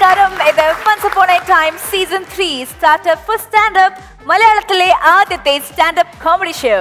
നമസ്കാരം ഇത് once upon a time season three startup four standup മലയാളത്തിലെ ആദ്യത്തെ സ്റ്റാൻഡപ്പ് കോമഡി ഷോ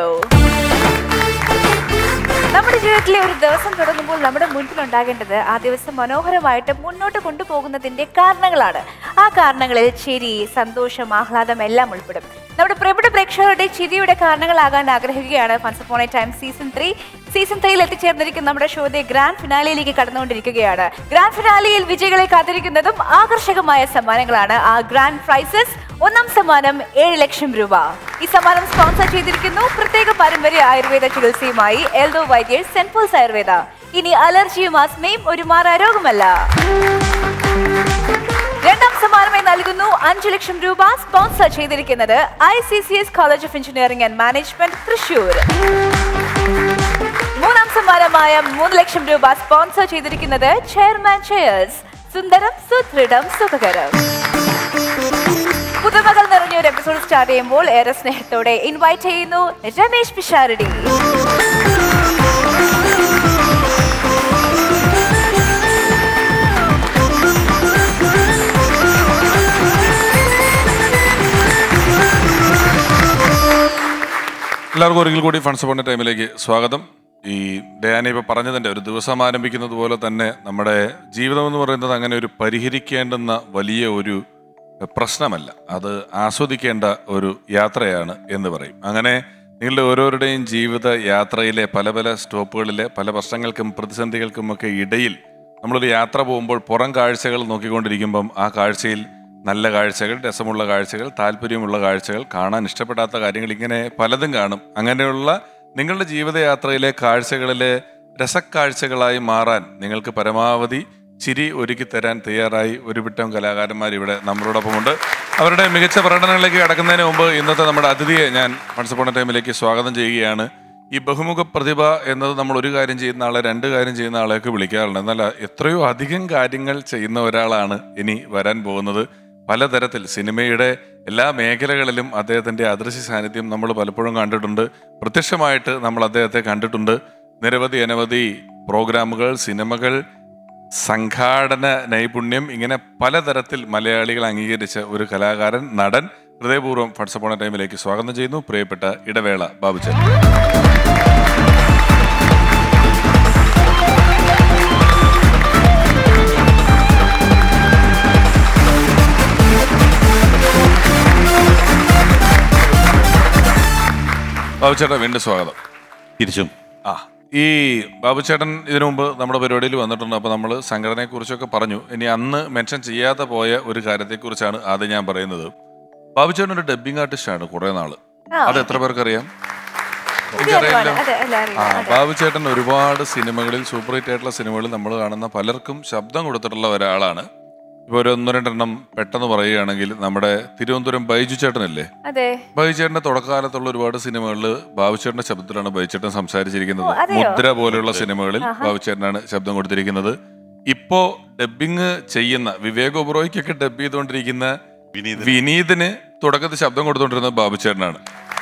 നമ്മുടെ ജീവിതത്തിലെ ഒരു ദിവസം തുടങ്ങുമ്പോൾ നമ്മുടെ മുൻപിൽ ഉണ്ടാകേണ്ടത് ആ ദിവസം മനോഹരമായിട്ട് മുന്നോട്ട് കൊണ്ടുപോകുന്നതിന്റെ കാരണങ്ങളാണ് ആ കാരണങ്ങളിൽ ചിരി സന്തോഷം ആഹ്ലാദം എല്ലാം ഉൾപ്പെടും നമ്മുടെ പ്രിയപ്പെട്ട പ്രേക്ഷകരുടെ ചിരിയുടെ കാരണങ്ങളാകാൻ ആഗ്രഹിക്കുകയാണ് once upon a time season three season ത്രീയിൽ എത്തിച്ചേർന്നിരിക്കുന്ന നമ്മുടെ ഷോയുടെ ഗ്രാൻഡ് ഫിനാലിയിലേക്ക് കടന്നുകൊണ്ടിരിക്കുകയാണ് ഗ്രാൻഡ് ഫിനാലിയിൽ വിജയികളെ കാത്തിരിക്കുന്നതും ആകർഷകമായ സമ്മാനങ്ങളാണ് ആ ഗ്രാൻഡ് പ്രൈസസ് ഒന്നാം സമ്മാനം ഏഴ് ലക്ഷം രൂപ ഈ സമ്മാനം സ്പോൺസർ ചെയ്തിരിക്കുന്നു പ്രത്യേക പാരമ്പര്യ ആയുർവേദ ചികിത്സയുമായി എൽദോ വൈദ്യർ സെന്റ് പോൾസ് ആയുർവേദ ഇനി അലർജിയും ആസ്മയും ഒരു മാറാരോഗമല്ല രണ്ടാം സമ്മാനമായി നൽകുന്നു അഞ്ചു ലക്ഷം രൂപ സ്പോൺസർ ചെയ്തിരിക്കുന്നത് I C C S college of engineering and management Thrissur മൂന്നാം സമ്മാനമായ മൂന്ന് ലക്ഷം രൂപ സ്പോൺസർ ചെയ്തിരിക്കുന്നത് ചെയർമാൻ ചെയേഴ്സ് സുന്ദരം സുദൃഢം സുഖകരം പുതുമകൾ നിറഞ്ഞ ഒരു എപ്പിസോഡ് സ്റ്റാർട്ട് ചെയ്യുമ്പോൾ ഏറെ സ്നേഹത്തോടെ ഇൻവൈറ്റ് ചെയ്യുന്നു രമേശ് പിഷാരടി എല്ലാവർക്കും ഒരിക്കൽ കൂടി ഫണ്ട്സ് പോണ ടൈമിലേക്ക് സ്വാഗതം ഈ ഡയാന ഇപ്പോൾ പറഞ്ഞതിൻ്റെ ഒരു ദിവസം ആരംഭിക്കുന്നത് പോലെ തന്നെ നമ്മുടെ ജീവിതം എന്ന് പറയുന്നത് അങ്ങനെ ഒരു പരിഹരിക്കേണ്ടുന്ന വലിയ ഒരു പ്രശ്നമല്ല അത് ആസ്വദിക്കേണ്ട ഒരു യാത്രയാണ് എന്ന് പറയും അങ്ങനെ നിങ്ങളുടെ ഓരോരുടെയും ജീവിത യാത്രയിലെ പല പല സ്റ്റോപ്പുകളിലെ പല പ്രശ്നങ്ങൾക്കും പ്രതിസന്ധികൾക്കും ഒക്കെ ഇടയിൽ നമ്മളൊരു യാത്ര പോകുമ്പോൾ പുറം കാഴ്ചകൾ നോക്കിക്കൊണ്ടിരിക്കുമ്പം ആ കാഴ്ചയിൽ നല്ല കാഴ്ചകൾ രസമുള്ള കാഴ്ചകൾ താല്പര്യമുള്ള കാഴ്ചകൾ കാണാൻ ഇഷ്ടപ്പെടാത്ത കാര്യങ്ങൾ ഇങ്ങനെ പലതും കാണും അങ്ങനെയുള്ള നിങ്ങളുടെ ജീവിതയാത്രയിലെ കാഴ്ചകളിലെ രസക്കാഴ്ചകളായി മാറാൻ നിങ്ങൾക്ക് പരമാവധി ചിരി ഒരുക്കി തരാൻ തയ്യാറായി ഒരു വിട്ടം കലാകാരന്മാർ ഇവിടെ നമ്മളോടൊപ്പമുണ്ട് അവരുടെ മികച്ച പ്രകടനങ്ങളിലേക്ക് കടക്കുന്നതിന് മുമ്പ് ഇന്നത്തെ നമ്മുടെ അതിഥിയെ ഞാൻ മൺസപ്പോണ ടൈമിലേക്ക് സ്വാഗതം ചെയ്യുകയാണ് ഈ ബഹുമുഖ പ്രതിഭ എന്നത് നമ്മൾ ഒരു കാര്യം ചെയ്യുന്ന ആളെ രണ്ട് കാര്യം ചെയ്യുന്ന ആളെയൊക്കെ വിളിക്കാറുണ്ട് എന്നാൽ എത്രയോ അധികം കാര്യങ്ങൾ ചെയ്യുന്ന ഒരാളാണ് ഇനി വരാൻ പോകുന്നത് പലതരത്തിൽ സിനിമയുടെ എല്ലാ മേഖലകളിലും അദ്ദേഹത്തിൻ്റെ അദൃശ്യ സാന്നിധ്യം നമ്മൾ പലപ്പോഴും കണ്ടിട്ടുണ്ട് പ്രത്യക്ഷമായിട്ട് നമ്മൾ അദ്ദേഹത്തെ കണ്ടിട്ടുണ്ട് നിരവധി അനവധി പ്രോഗ്രാമുകൾ സിനിമകൾ സംഘാടന നൈപുണ്യം ഇങ്ങനെ പലതരത്തിൽ മലയാളികൾ അംഗീകരിച്ച ഒരു കലാകാരൻ നടൻ ഹൃദയപൂർവ്വം ഫട്സപ്പോണ ടൈമിലേക്ക് സ്വാഗതം ചെയ്യുന്നു പ്രിയപ്പെട്ട ഇടവേള ബാബുച്ചൻ ബാബുച്ചേട്ടാ വീണ്ടും സ്വാഗതം തിരിച്ചും ആ ഈ ബാബുച്ചേട്ടൻ ഇതിനു മുമ്പ് നമ്മുടെ പരിപാടിയിൽ വന്നിട്ടുണ്ട് അപ്പോൾ നമ്മൾ സംഘടനയെക്കുറിച്ചൊക്കെ പറഞ്ഞു ഇനി അന്ന് മെൻഷൻ ചെയ്യാതെ പോയ ഒരു കാര്യത്തെക്കുറിച്ചാണ് ആദ്യം ഞാൻ പറയുന്നത് ബാബുച്ചേട്ടൻ ഒരു ഡബ്ബിംഗ് ആർട്ടിസ്റ്റാണ് കുറേ നാള് ആ. അത് എത്ര പേർക്കറിയാം ഇത് എനിക്കറിയില്ല അറിവാണ്. അതെ, അല്ല, ആ അറിയാം. അതെ. ബാബുച്ചേട്ടൻ ഒരുപാട് സിനിമകളിൽ സൂപ്പർ ഹിറ്റ് ആയിട്ടുള്ള സിനിമകളിൽ നമ്മൾ കാണുന്ന പലർക്കും ശബ്ദം കൊടുത്തിട്ടുള്ള ഒരാളാണ് ഇപ്പോൾ ഒരു ഒന്ന് രണ്ടെണ്ണം പെട്ടെന്ന് പറയുകയാണെങ്കിൽ നമ്മുടെ തിരുവനന്തപുരം ബൈജു ചേട്ടനല്ലേ അതെ ബൈചേട്ടന്റെ തുടക്കകാലത്തുള്ള ഒരുപാട് സിനിമകളിൽ ബാബുച്ചേട്ടന്റെ ശബ്ദത്തിലാണ് ബൈചേട്ടൻ സംസാരിച്ചിരിക്കുന്നത് ഓ, അതെയോ? മുദ്ര പോലെയുള്ള സിനിമകളിൽ ബാബുച്ചേട്ടനാണ് ശബ്ദം കൊടുത്തിരിക്കുന്നത് ഇപ്പോ ഡബിങ് ചെയ്യുന്ന വിവേക് ഒബ്രോയ്ക്കൊക്കെ ഡബ് ചെയ്തുകൊണ്ടിരിക്കുന്ന വിനീത് വിനീതിന് തുടക്കത്തിൽ ശബ്ദം കൊടുത്തുകൊണ്ടിരുന്നത് ബാബുച്ചേട്ടനാണ്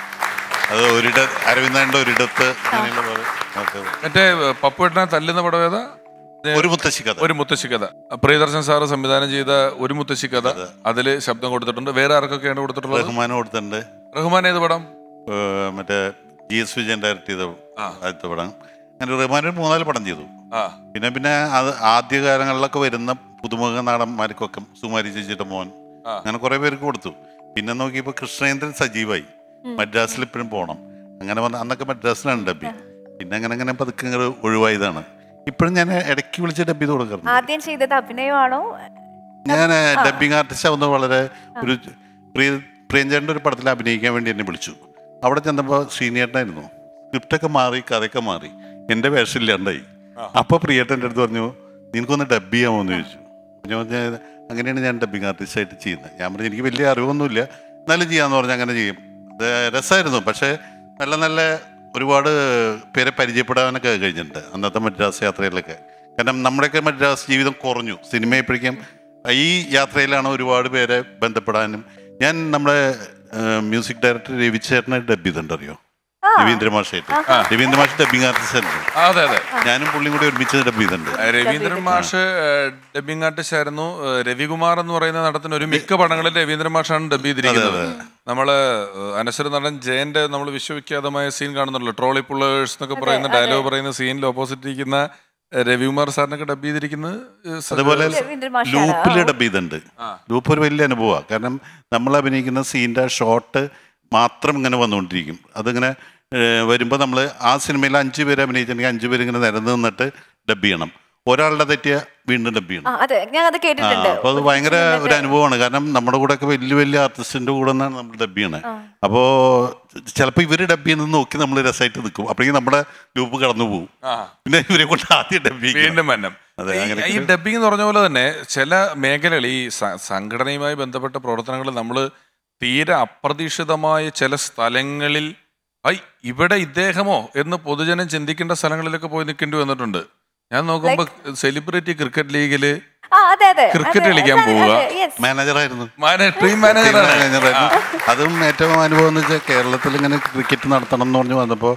അത് ഒരിട അരവിന്ദന്റെ ഒരിടത്ത് അങ്ങനെയുള്ള പോലെ നമുക്ക് മറ്റേ പപ്പുവേട്ടനെ തല്ലുന്ന പടം ഏതാ ഒരു മുത്തശ്ശി കഥ ഒരു മുത്തശ്ശി കഥ പ്രിയദർശൻ സാറ് സംവിധാനം ചെയ്ത ഒരു മുത്തശ്ശി കഥ അതില് ശബ്ദം കൊടുത്തിട്ടുണ്ട് വേറെ ആർക്കൊക്കെയാണ് കൊടുത്തിട്ടുള്ളത് റഹ്മാൻ കൊടുത്തിട്ടുണ്ട് റഹ്മാൻ ഏത് പടം ഏർ മറ്റേ ജി എസ് വിജയൻ ഡയറക്ട് ചെയ്ത ആ. ആദ്യത്തെ പടം അങ്ങനെ റഹ്മാൻ ഒരു മൂന്നാല് പടം ചെയ്തു ആ പിന്നെ പിന്നെ അത് ആദ്യകാലങ്ങളിലൊക്കെ വരുന്ന പുതുമുഖ നാടന്മാർക്കൊക്കെ സുമാരി ചേച്ചിയുടെ മോൻ ആ. അങ്ങനെ കുറെ പേർക്ക് കൊടുത്തു പിന്നെ നോക്കിയപ്പോൾ കൃഷ്ണേന്ദ്രൻ സജീവായി മദ്രാസിൽ ഇപ്പോഴും പോകണം അങ്ങനെ വന്ന അന്നൊക്കെ മദ്രാസിലാണ് ഡബി പിന്നെ അങ്ങനെ അങ്ങനെ പതുക്കെ ഇങ്ങോട്ട് ഒഴിവായതാണ് ഇപ്പോഴും ഞാൻ ഇടയ്ക്ക് വിളിച്ച് ഡബ് ചെയ്ത് കൊടുക്കാറുണ്ട് ആദ്യം ചെയ്തത് അഭിനയമാണോ ഞാൻ ഡബിങ് ആർട്ടിസ്റ്റ് ആവുന്ന വളരെ ഒരു പ്രിയ പ്രിയഞ്ചേട്ടൻ്റെ ഒരു പടത്തിൽ അഭിനയിക്കാൻ വേണ്ടി എന്നെ വിളിച്ചു അവിടെ ചെന്നപ്പോൾ ശ്രീനേട്ടനായിരുന്നു സ്ക്രിപ്റ്റൊക്കെ മാറി കഥയൊക്കെ മാറി എൻ്റെ വേഷം ഇല്ലാണ്ടായി അപ്പോൾ പ്രിയേട്ടൻ്റെ അടുത്ത് പറഞ്ഞു നിനക്കൊന്ന് ഡബ് ചെയ്യാമോ എന്ന് ചോദിച്ചു ഞാൻ പറഞ്ഞ അങ്ങനെയാണ് ഞാൻ ഡബിങ് ആർട്ടിസ്റ്റായിട്ട് ചെയ്യുന്നത് ഞാൻ പറഞ്ഞു എനിക്ക് വലിയ അറിവൊന്നുമില്ല എന്നാലും ചെയ്യാമെന്ന് പറഞ്ഞാൽ അങ്ങനെ ചെയ്യും അത് രസമായിരുന്നു പക്ഷേ നല്ല നല്ല ഒരുപാട് പേരെ പരിചയപ്പെടാനൊക്കെ കഴിഞ്ഞിട്ടുണ്ട് അന്നത്തെ മദ്രാസ് യാത്രയിലൊക്കെ കാരണം നമ്മുടെയൊക്കെ മദ്രാസ് ജീവിതം കുറഞ്ഞു സിനിമയെപ്പോഴേക്കും ഈ യാത്രയിലാണ് ഒരുപാട് പേരെ ബന്ധപ്പെടാനും ഞാൻ നമ്മുടെ മ്യൂസിക് ഡയറക്ടർ രവിചേട്ടനെ ഡബ് ചെയ്തിട്ടുണ്ട് അറിയോ ആ രവീന്ദ്ര മാഷായിട്ട് രവീന്ദ്ര മാഷ് ഡബിങ് ആർട്ടിസ്റ്റ് ആയിരുന്നു ആ, അതെ അതെ ഞാനും പുള്ളിയും കൂടി ഒരുമിച്ച് ഡബ് ചെയ്തിട്ടുണ്ട് രവീന്ദ്രൻ മാഷ് ഡബിംഗ് ആർട്ടിസ്റ്റ് ആയിരുന്നു ഏഹ് രവികുമാർ എന്ന് പറയുന്ന നടത്തിന് ഒരു മിക്ക പടങ്ങളിൽ രവീന്ദ്രൻ മാഷാണ് ഡബ് ചെയ്തിരിക്കുന്നത് നമ്മള് ഏഹ് അനശ്വര നടൻ ജയന്റെ നമ്മൾ വിശ്വവിഖ്യാതമായ സീൻ കാണുന്നുള്ളൂ ട്രോളി പുള്ളേഴ്സ് എന്നൊക്കെ പറയുന്ന ഡയലോഗ് പറയുന്ന സീനിൽ ഓപ്പോസിറ്റ് ഇരിക്കുന്ന ഏഹ് രവികുമാർ സാറിനൊക്കെ ഡബ് ചെയ്തിരിക്കുന്നത് ഏഹ് സ- അതുപോലെ രവീന്ദ്രൻ മാഷാണ്. ലൂപ്പിൽ ഡബ് ചെയ്തിട്ടുണ്ട് ലൂപ്പ് ഒരു വലിയ അനുഭവമാണ് കാരണം നമ്മൾ അഭിനയിക്കുന്ന സീൻ്റെ ഷോട്ട് മാത്രം ഇങ്ങനെ വന്നുകൊണ്ടിരിക്കും അതിങ്ങനെ വരുമ്പോൾ നമ്മൾ ആ സിനിമയിൽ അഞ്ച് പേര് അഭിനയിച്ചിട്ടുണ്ടെങ്കിൽ അഞ്ച് പേര് ഇങ്ങനെ നിരന്ന് നിന്നിട്ട് ഡബ് ചെയ്യണം ഒരാളുടെ തെറ്റിയ വീണ്ടും ഡബ് ചെയ്യണം ആ അതെ ഞാൻ അത് ആ കേട്ടിട്ടുണ്ട് അപ്പോൾ അത് ഭയങ്കര ഒരു അനുഭവമാണ് കാരണം നമ്മുടെ കൂടെ ഒക്കെ വലിയ വലിയ ആർട്ടിസ്റ്റിന്റെ കൂടെ നിന്നാണ് നമ്മൾ ഡബ് ചെയ്യണത് അപ്പോൾ ചിലപ്പോൾ ഇവർ ഡബ് ചെയ്യുന്നത് നോക്കി നമ്മൾ രസമായിട്ട് നിൽക്കും അപ്പോഴേക്കും നമ്മുടെ ലൂപ്പ് കടന്നു പോകും ആ. പിന്നെ ഇവരെ കൊണ്ട് ആദ്യം ഡബ് ചെയ്യും വീണ്ടും വന്നം അതെ, ഈ- അങ്ങനെ ഈ ഡബിംഗ് എന്ന് പറഞ്ഞ പോലെ തന്നെ ചില മേഖലകൾ ഈ സ- സംഘടനയുമായി ബന്ധപ്പെട്ട പ്രവർത്തനങ്ങൾ നമ്മൾ തീരെ അപ്രതീക്ഷിതമായ ചില സ്ഥലങ്ങളിൽ ഐ ഇവിടെ ഇദ്ദേഹമോ എന്ന് പൊതുജനം ചിന്തിക്കേണ്ട സ്ഥലങ്ങളിലൊക്കെ പോയി നിൽക്കേണ്ടി വന്നിട്ടുണ്ട് ഞാൻ നോക്കുമ്പോൾ സെലിബ്രിറ്റി ക്രിക്കറ്റ് ലീഗില് ആ അതെ അതെ ക്രിക്കറ്റ് കളിക്കാൻ പോവുക. മാനേജറായിരുന്നു ടീം മാനേജറാണ് മാനേജറായിരുന്നു അതും ഏറ്റവും അനുഭവം എന്ന് വെച്ചാൽ കേരളത്തിൽ ഇങ്ങനെ ക്രിക്കറ്റ് നടത്തണം എന്ന് പറഞ്ഞ് വന്നപ്പോൾ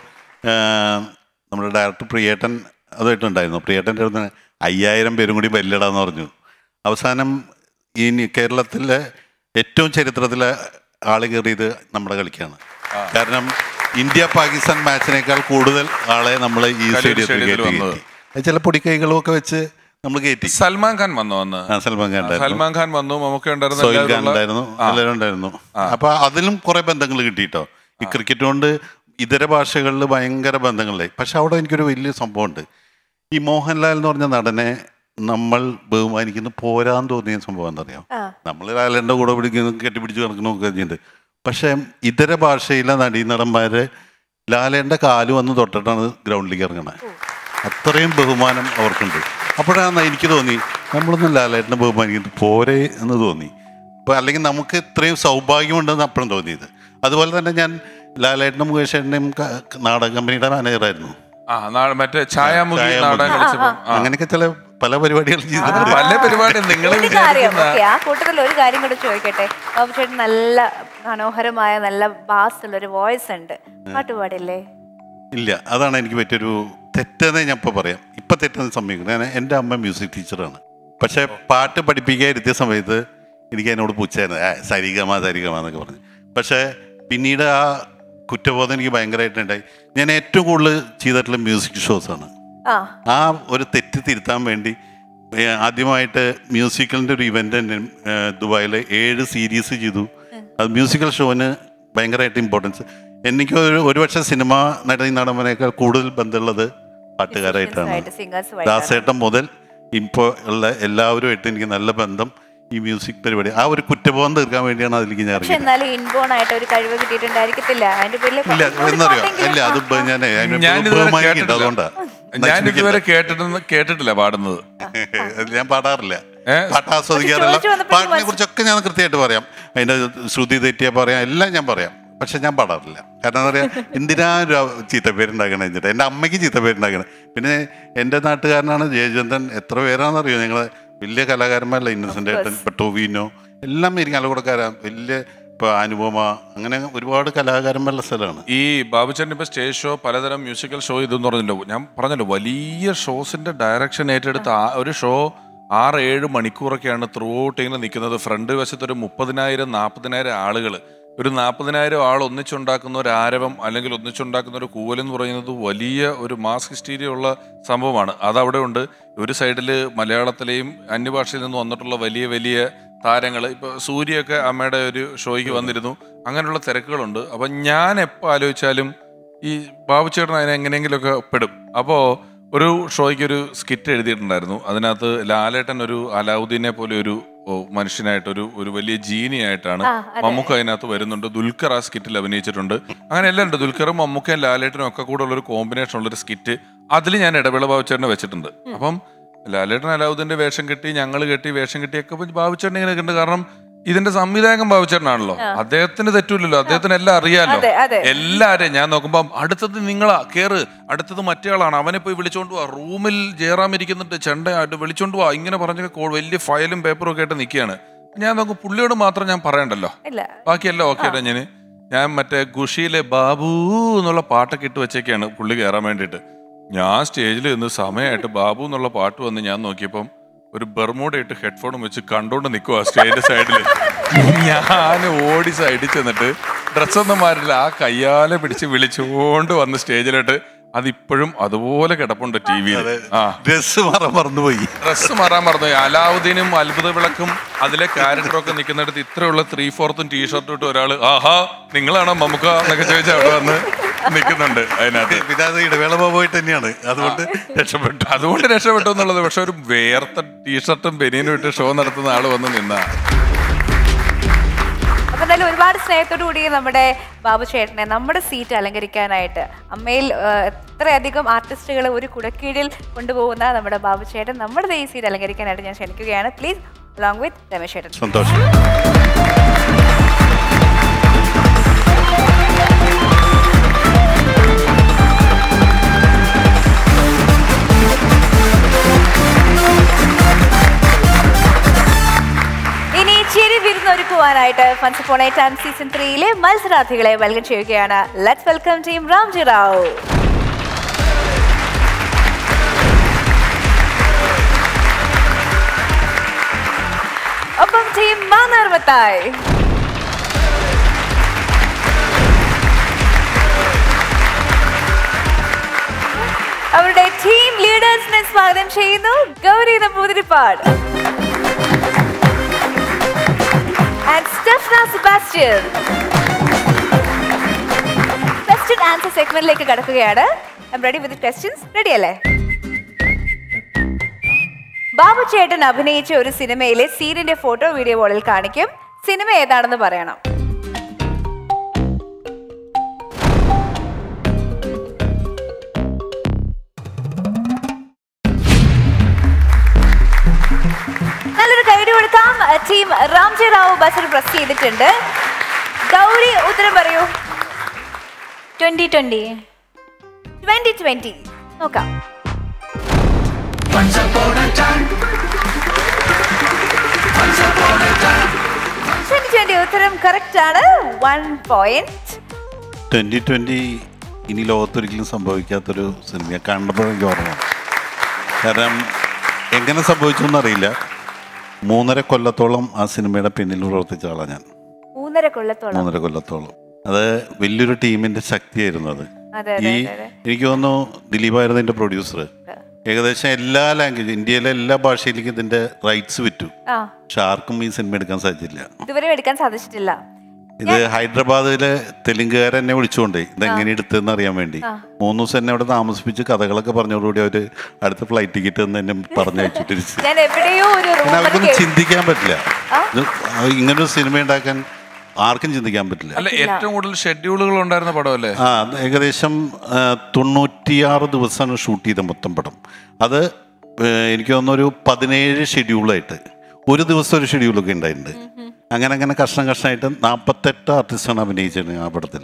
നമ്മുടെ ഡയറക്ടർ പ്രിയേട്ടൻ അതായിട്ടുണ്ടായിരുന്നു പ്രിയേട്ടൻ്റെ അടുത്ത് അയ്യായിരം പേരും കൂടി ബെല്ലിടാന്ന് പറഞ്ഞു അവസാനം ഈ നി- കേരളത്തിലെ ഏറ്റവും ചരിത്രത്തിലെ ആള് കയറിയത് നമ്മുടെ കളിക്കാണ് കാരണം ഇന്ത്യ പാകിസ്ഥാൻ മാച്ചിനേക്കാൾ കൂടുതൽ ആളെ നമ്മൾ ഈ കലൂർ സ്റ്റേഡിയത്തിൽ സ്റ്റേഡിയത്തിൽ കയറ്റി വന്നത്. കയറ്റി. ചില പൊടിക്കൈകളും ഒക്കെ വെച്ച് നമ്മൾ കയറ്റി സൽമാൻ ഖാൻ വന്നു അന്ന് ആ, സൽമാൻ ഖാൻ ഉണ്ടായിരുന്നു. സൽമാൻ ഖാൻ വന്നു മമ്മൂക്ക ഉണ്ടായിരുന്നു സോയിൽ എല്ലാവരും ഖാൻ ഉള്ള- ഉണ്ടായിരുന്നു എല്ലാവരും ഉണ്ടായിരുന്നു അപ്പൊ അതിലും കുറെ ബന്ധങ്ങൾ കിട്ടിയിട്ടോ ഈ ക്രിക്കറ്റ് കൊണ്ട് ഇതര ഭാഷകളിൽ ഭയങ്കര ബന്ധങ്ങളിലായി പക്ഷെ അവിടെ എനിക്കൊരു വലിയ സംഭവമുണ്ട് ഈ മോഹൻലാൽ എന്ന് പറഞ്ഞ നടനെ നമ്മൾ ബഹുമാനിക്കുന്ന പോരാൻ തോന്നിയ സംഭവം എന്താ അറിയാം ആ. നമ്മൾ ലാലന്റെ കൂടെ പിടിക്കുന്നു കെട്ടിപ്പിടിച്ച് കിടക്കണമൊക്കെ കഴിഞ്ഞിട്ട് പക്ഷെ ഇതര ഭാഷയിലെ നടീനടന്മാരെ ലാലേന്റെ കാല് വന്ന് തൊട്ടിട്ടാണ് ഗ്രൗണ്ടിലേക്ക് ഇറങ്ങണത് അത്രയും ബഹുമാനം അവർക്കുണ്ട് അപ്പോഴാണ് എനിക്ക് തോന്നി നമ്മളൊന്നും ലാലേട്ടനെ ബഹുമാനിക്കുന്നത് പോരെ എന്ന് തോന്നി അപ്പോൾ അല്ലെങ്കിൽ നമുക്ക് ഇത്രയും സൗഭാഗ്യമുണ്ടെന്ന് അപ്പോഴും തോന്നിയത് അതുപോലെ തന്നെ ഞാൻ ലാലേട്ടനും മുകേഷ് ഏട്ടൻ്റെയും നാടക കമ്പനിയുടെ മാനേജറായിരുന്നു ആ നാ- മറ്റേ ഛായാമുഖി ഛായാമുഖി. നാടകം കളിച്ചപ്പോൾ ആ. അങ്ങനെയൊക്കെ ചില പല പരിപാടികൾ ആ, ചെയ്തിട്ടുണ്ട് പല പരിപാടി നിങ്ങൾ ഒരു കാര്യം വിചാരിക്കുന്ന ഓക്കെ ആ കൂട്ടത്തിൽ ഒരു കാര്യം കൂടെ ചോദിക്കട്ടെ ബാബു ചേട്ടൻ നല്ല മനോഹരമായ നല്ല ബാസ് ഉള്ള ഒരു വോയിസ് ഉണ്ട് പാട്ട് പാടില്ലേ ഇല്ല അതാണ് എനിക്ക് പറ്റിയൊരു തെറ്റെന്നേ ഞാൻ ഇപ്പോൾ പറയാം ഇപ്പം തെറ്റെന്ന് സമ്മതിക്കുന്നു ഞാൻ എൻ്റെ അമ്മ മ്യൂസിക് ടീച്ചറാണ് പക്ഷേ പാട്ട് പഠിപ്പിക്കാൻ ഇരുത്തിയ സമയത്ത് എനിക്ക് അതിനോട് പുച്ഛായിരുന്നു "ആ, സരിഗമ സരിഗമ എന്നൊക്കെ പറഞ്ഞു പക്ഷേ പിന്നീട് ആ കുറ്റബോധം എനിക്ക് ഭയങ്കരമായിട്ടുണ്ടായി ഞാൻ ഏറ്റവും കൂടുതൽ ചെയ്തിട്ടുള്ള മ്യൂസിക് ഷോസാണ് ആ ആ ഒരു തെറ്റ് തിരുത്താൻ വേണ്ടി ഏ, ആദ്യമായിട്ട് മ്യൂസിക്കലിൻ്റെ ഒരു ഇവൻ്റ് ദുബായിൽ ഏഴ് സീരീസ് ചെയ്തു അത് മ്യൂസിക്കൽ ഷോന് ഭയങ്കരമായിട്ട് ഇമ്പോർട്ടൻസ് എനിക്ക് ഒരു ഒരുപക്ഷെ സിനിമ നടീ നടന്മാരെക്കാൾ കൂടുതൽ ബന്ധമുള്ളത് പാട്ടുകാരായിട്ടാണ് ആയിട്ട് സിംഗേഴ്സ് ദാസേട്ടൻ മുതൽ ഇപ്പോൾ ഉള്ള എല്ലാവരുമായിട്ട് എനിക്ക് നല്ല ബന്ധം ഈ മ്യൂസിക് പരിപാടി ആ ഒരു കുറ്റബോധം തീർക്കാൻ വേണ്ടിയാണ് അതിലേക്ക് ഞാൻ പക്ഷെ ഇറങ്ങിയത് എന്നാലും ഇൻബോൺ ആയിട്ട് ഒരു കഴിവ് കിട്ടിയിട്ടുണ്ടായിരിക്കത്തില്ല അതിന്റെ പേരിൽ ഇല്ല കുറച്ചുകൂടി എന്നറിയോ പാട്ടെങ്കിലും- ഇല്ല അത് ആ, ഞാൻ അതിനെ ഞാൻ ഇതുവരെ ബഹുമാനിക്കുന്നുണ്ട് കേട്ടിട്ടില്ല. അതുകൊണ്ടാണ് ഞാൻ ഇതുവരെ കേട്ടിട്ട് കേട്ടിട്ടില്ല പാടുന്നത് അത് ഞാൻ പാടാറില്ല ഏ? പാട്ട് ആസ്വദിക്കാറില്ല ചോദിച്ചു വന്നപ്പോഴേക്കും പാട്ടിനെ കുറിച്ചൊക്കെ ഞാൻ കൃത്യമായിട്ട് പറയാം അതിന്റെ ശ്രുതി തെറ്റിയാ പറയാം എല്ലാം ഞാൻ പറയാം പക്ഷെ ഞാൻ പാടാറില്ല കാരണം എന്താ പറയാ എന്തിനാ ഒരു ചീത്തപ്പേരുണ്ടാക്കണേ വെച്ചിട്ട് എൻ്റെ അമ്മയ്ക്ക് ചീത്തപ്പേരുണ്ടാക്കണേ പിന്നെ എൻ്റെ നാട്ടുകാരനാണ് ജയചന്ദ്രൻ എത്ര പേരാണെന്നറിയോ ഞങ്ങള് വലിയ കലാകാരന്മാരല്ല ഇന്നസെന്റ് ഏട്ടൻ ഇപ്പൊ ടൊവിനോ എല്ലാം ഇരിങ്ങാലക്കുടക്കാരാ വലിയ ഇപ്പൊ അനുപമ അങ്ങനെ ഒരുപാട് കലാകാരന്മാരുള്ള സ്ഥലമാണ് ഈ ബാബുചേട്ടൻ ഇപ്പൊ സ്റ്റേജ് ഷോ പലതരം മ്യൂസിക്കൽ ഷോ ഇതെന്ന് പറഞ്ഞല്ലോ ഞാൻ പറഞ്ഞല്ലോ വലിയ ഷോസിന്റെ ഡയറക്ഷൻ ഏറ്റെടുത്ത് ആ ഒരു ഷോ ആറ് ഏഴ് മണിക്കൂറൊക്കെയാണ് ത്രൂ ഔട്ട് ഇങ്ങനെ നിൽക്കുന്നത് ഫ്രണ്ട് വശത്ത് ഒരു മുപ്പതിനായിരം നാൽപ്പതിനായിരം ആളുകൾ ഒരു നാൽപ്പതിനായിരം ആൾ ഒന്നിച്ചുണ്ടാക്കുന്ന ഒരു ആരവം അല്ലെങ്കിൽ ഒന്നിച്ചുണ്ടാക്കുന്ന ഒരു കൂവലെന്ന് പറയുന്നത് വലിയ ഒരു മാസ് ഹിസ്റ്റീരിയ ഉള്ള സംഭവമാണ് അതവിടെ ഉണ്ട് ഒരു സൈഡിൽ മലയാളത്തിലെയും അന്യഭാഷയിൽ നിന്ന് വന്നിട്ടുള്ള വലിയ വലിയ താരങ്ങൾ ഇപ്പോൾ സൂര്യയൊക്കെ അമ്മയുടെ ഒരു ഷോയ്ക്ക് വന്നിരുന്നു അങ്ങനെയുള്ള തിരക്കുകളുണ്ട് അപ്പം ഞാൻ എപ്പോൾ ആലോചിച്ചാലും ഈ ബാബുച്ചേട്ടൻ അതിനെ എങ്ങനെയെങ്കിലുമൊക്കെ പെടും അപ്പോൾ ഒരു ഷോയ്ക്ക് ഒരു സ്കിറ്റ് എഴുതിയിട്ടുണ്ടായിരുന്നു അതിനകത്ത് ലാലേട്ടൻ ഒരു അലാവുദ്ദീനെ പോലെ ഒരു ഓ, മനുഷ്യനായിട്ട് ഒരു ഒരു വലിയ ജീനിയായിട്ടാണ് ആ, അതെ. മമ്മൂക്ക അതിനകത്ത് വരുന്നുണ്ട് ദുൽഖർ ആ സ്കിറ്റിൽ അഭിനയിച്ചിട്ടുണ്ട് അങ്ങനെ എല്ലാം ഉണ്ട് ദുൽഖറും മമ്മൂക്കയും ലാലേട്ടനും ഒക്കെ കൂടെ ഉള്ള ഒരു കോമ്പിനേഷൻ ഉള്ള ഒരു സ്കിറ്റ് അതിൽ ഞാൻ ഇടവേള ബാബുച്ചേട്ടനെ വെച്ചിട്ടുണ്ട് അപ്പം ലാലേട്ടൻ അലാവുദ്ദീന്റെ വേഷം കെട്ടി ഞങ്ങൾ കെട്ടി വേഷം കെട്ടിയൊക്കെ ഇപ്പൊ ബാബുച്ചേട്ടൻ ഇങ്ങനെ ഉണ്ട് കാരണം ഇതിന്റെ സംവിധായകൻ ബാബുച്ചേട്ടനാണല്ലോ അദ്ദേഹത്തിന് തെറ്റൂലല്ലോ അദ്ദേഹത്തിന് എല്ലാം അറിയാലോ അതെ, അതെ. എല്ലാരെയും ഞാൻ നോക്കുമ്പോൾ അടുത്തത് നിങ്ങളാ കേറ് അടുത്തത് മറ്റേ ആളാണ് അവനെ പോയി വിളിച്ചോണ്ട് പോവാ റൂമിൽ ജയറാം ഇരിക്കുന്നുണ്ട് ചെണ്ടയായിട്ട് വിളിച്ചോണ്ട് പോവാ ഇങ്ങനെ പറഞ്ഞ കോ- വലിയ ഫയലും പേപ്പറും ഒക്കെ ആയിട്ട് നിൽക്കുകയാണ് ഞാൻ നോക്കും പുള്ളിയോട് മാത്രം ഞാൻ പറയണ്ടല്ലോ ഇല്ല ബാക്കിയെല്ലാം ഓക്കെ ഞാൻ ഞാൻ മറ്റേ ഖുഷിയിലെ ബാബു എന്നുള്ള പാട്ടൊക്കെ ഇട്ട് വെച്ചേക്കാണ് പുള്ളി കയറാൻ വേണ്ടിയിട്ട് ഞാൻ സ്റ്റേജിൽ നിന്ന് സമയമായിട്ട് ബാബു എന്നുള്ള പാട്ട് വന്ന് ഞാൻ നോക്കിയപ്പം ഒരു ബെർമൂട ഇട്ട് ഹെഡ്ഫോണും വെച്ച് കണ്ടോണ്ട് നിൽക്കുക സ്റ്റേജിന്റെ സൈഡിൽ ഞാൻ ഓടി സൈഡിൽ ചെന്നിട്ട് ഡ്രസ്സൊന്നും മാറില്ല ആ കയ്യാലെ പിടിച്ച് വിളിച്ചുകൊണ്ട് വന്ന് സ്റ്റേജിലിട്ട് അതിപ്പോഴും അതുപോലെ കിടപ്പുണ്ട് ടി വിയിൽ ആ ഡ്രസ് മാറാൻ മറന്നുപോയി ഡ്രസ് മാറാൻ മറന്നു അലാവുദ്ദീനും അത്ഭുത വിളക്കും അതിലെ ക്യാരക്ടറൊക്കെ നിൽക്കുന്നിടത്ത് ഇത്രയുള്ള ത്രീ ഫോർത്തും ടീഷർട്ടും ഇട്ട് ഒരാൾ ആഹാ നിങ്ങളാണോ മമ്മുക്ക എന്നൊക്കെ ചോദിച്ചാൽ അവിടെ വന്ന് നിൽക്കുന്നുണ്ട് അതിനകത്ത് പിന്നെ അത് ഇടവേള പോയിട്ട് തന്നെയാണ് അതുകൊണ്ട് രക്ഷപ്പെട്ടു അതുകൊണ്ട് രക്ഷപ്പെട്ടു എന്നുള്ളത് പക്ഷെ ഒരു വേർത്ത ടീഷർട്ടും ബനിയനും ഇട്ട് ഷോ നടത്തുന്ന ആള് വന്ന് നിന്നാ അപ്പൊ എന്തായാലും ഒരുപാട് സ്നേഹത്തോടു കൂടി നമ്മുടെ ബാബു ചേട്ടനെ നമ്മുടെ സീറ്റ് അലങ്കരിക്കാനായിട്ട് അമ്മയിൽ ആ, എത്രയധികം ആർട്ടിസ്റ്റുകൾ ഒരു കുടക്കീഴിൽ കൊണ്ടുപോകുന്ന നമ്മുടെ ബാബു ചേട്ടൻ നമ്മുടെ ഈ സീറ്റ് അലങ്കരിക്കാനായിട്ട് ഞാൻ ക്ഷണിക്കുകയാണ് പ്ലീസ് അലോങ് വിത്ത് രമേശ് ചേട്ടൻ സന്തോഷം ഇനി ചിരി വിരുന്നൊരുക്കുവാനായിട്ട് ഫൺസ് ഫോൺ ടൈം സീസൺ ത്രീയിലെ മത്സരാർത്ഥികളെ വെൽക്കം ചെയ്യുകയാണ് let's welcome team Ramji Rao ഒപ്പം ടീം മാനാർമത്തായ് അവരുടെ ടീം ലീഡേഴ്സിനെ സ്വാഗതം ചെയ്യുന്നു Gauri Namboothiripad and Stefna Sebastian. Question answer സെഗ്മെന്റിലേക്ക് കടക്കുകയാണ് I'm ready with questions ready അല്ലേ ബാബു ചേട്ടൻ അഭിനയിച്ച ഒരു സിനിമയിലെ സീനിന്റെ ഫോട്ടോ വീഡിയോ വോളിൽ കാണിക്കും സിനിമ ഏതാണെന്ന് പറയണം നല്ലൊരു കൈഡി കൊടുക്കാം team Ramji Rao buzzer press ചെയ്തിട്ടുണ്ട് ഗൗരി ഉത്തരം പറയൂ ട്വന്റി ട്വന്റി ട്വന്റി ട്വന്റി നോക്കാം ട്വന്റി ട്വന്റി ഉത്തരം കറക്റ്റ് ആണ് വൺ പോയിന്റ് ട്വന്റി ട്വന്റി ഇനി ലോകത്തൊരിക്കലും സംഭവിക്കാത്തൊരു സിനിമ കണ്ടപ്പോൾ എനിക്ക് ഓർമ്മ വന്നു. കാരണം എങ്ങനെ സംഭവിച്ചു എന്നറിയില്ല മൂന്നര കൊല്ലത്തോളം ആ സിനിമയുടെ പിന്നിൽ പ്രവർത്തിച്ച ആളാണ് ഞാൻ മൂന്നര കൊല്ലത്തോളം മൂന്നര കൊല്ലത്തോളം അത് വലിയൊരു ടീമിന്റെ ശക്തിയായിരുന്നു അത് അതെ ഈ അതെ അതെ എനിക്ക് തോന്നുന്നു ദിലീപായിരുന്നു ഇതിന്റെ പ്രൊഡ്യൂസർ ഏകദേശം എല്ലാ ലാംഗ്വേജ് ഇന്ത്യയിലെ എല്ലാ ഭാഷയിലേക്കും ഇതിന്റെ റൈറ്റ്സ് വിറ്റു ആ പക്ഷെ ആർക്കും ഈ സിനിമ എടുക്കാൻ സാധിച്ചില്ല ഇതുവരെ എടുക്കാൻ സാധിച്ചിട്ടില്ല ഇത് ഹൈദരാബാദിലെ തെലുങ്കുകാരെ എന്നെ വിളിച്ചുകൊണ്ടേ ഇതെങ്ങനെ എടുത്തതെന്ന് അറിയാൻ വേണ്ടി മൂന്ന് ദിവസം എന്നെ അവിടെ താമസിപ്പിച്ച് കഥകളൊക്കെ പറഞ്ഞോടുകൂടി അവര് അടുത്ത ഫ്ലൈറ്റ് ടിക്കറ്റ് എന്ന് എന്നെ പറഞ്ഞയച്ചു തിരിച്ച് ഞാൻ എവിടെയോ ഒരു പിന്നെ റൂമർ അവർക്കൊന്നും ചിന്തിക്കാൻ പറ്റില്ല ഇത് ഇങ്ങനൊരു സിനിമ ഉണ്ടാക്കാൻ ആർക്കും ചിന്തിക്കാൻ പറ്റില്ല അല്ല ഏറ്റവും കൂടുതൽ ഷെഡ്യൂളുകൾ ഉണ്ടായിരുന്ന പടമല്ലേ ആ അത് ഏകദേശം ആ, തൊണ്ണൂറ്റിയാറ് ദിവസമാണ് ഷൂട്ട് ചെയ്ത മൊത്തം പടം അത് ഏ, എനിക്ക് തോന്നുന്നു ഒരു പതിനേഴ് ഷെഡ്യൂളായിട്ട് ഒരു ദിവസം ഒരു ഷെഡ്യൂളൊക്കെ ഉണ്ടായിട്ടുണ്ട് അങ്ങനെ അങ്ങനെ കഷ്ണം കഷ്ണമായിട്ട് നാൽപ്പത്തെട്ട് ആർട്ടിസ്റ്റാണ് അഭിനയിച്ചത് ആ പടത്തിൽ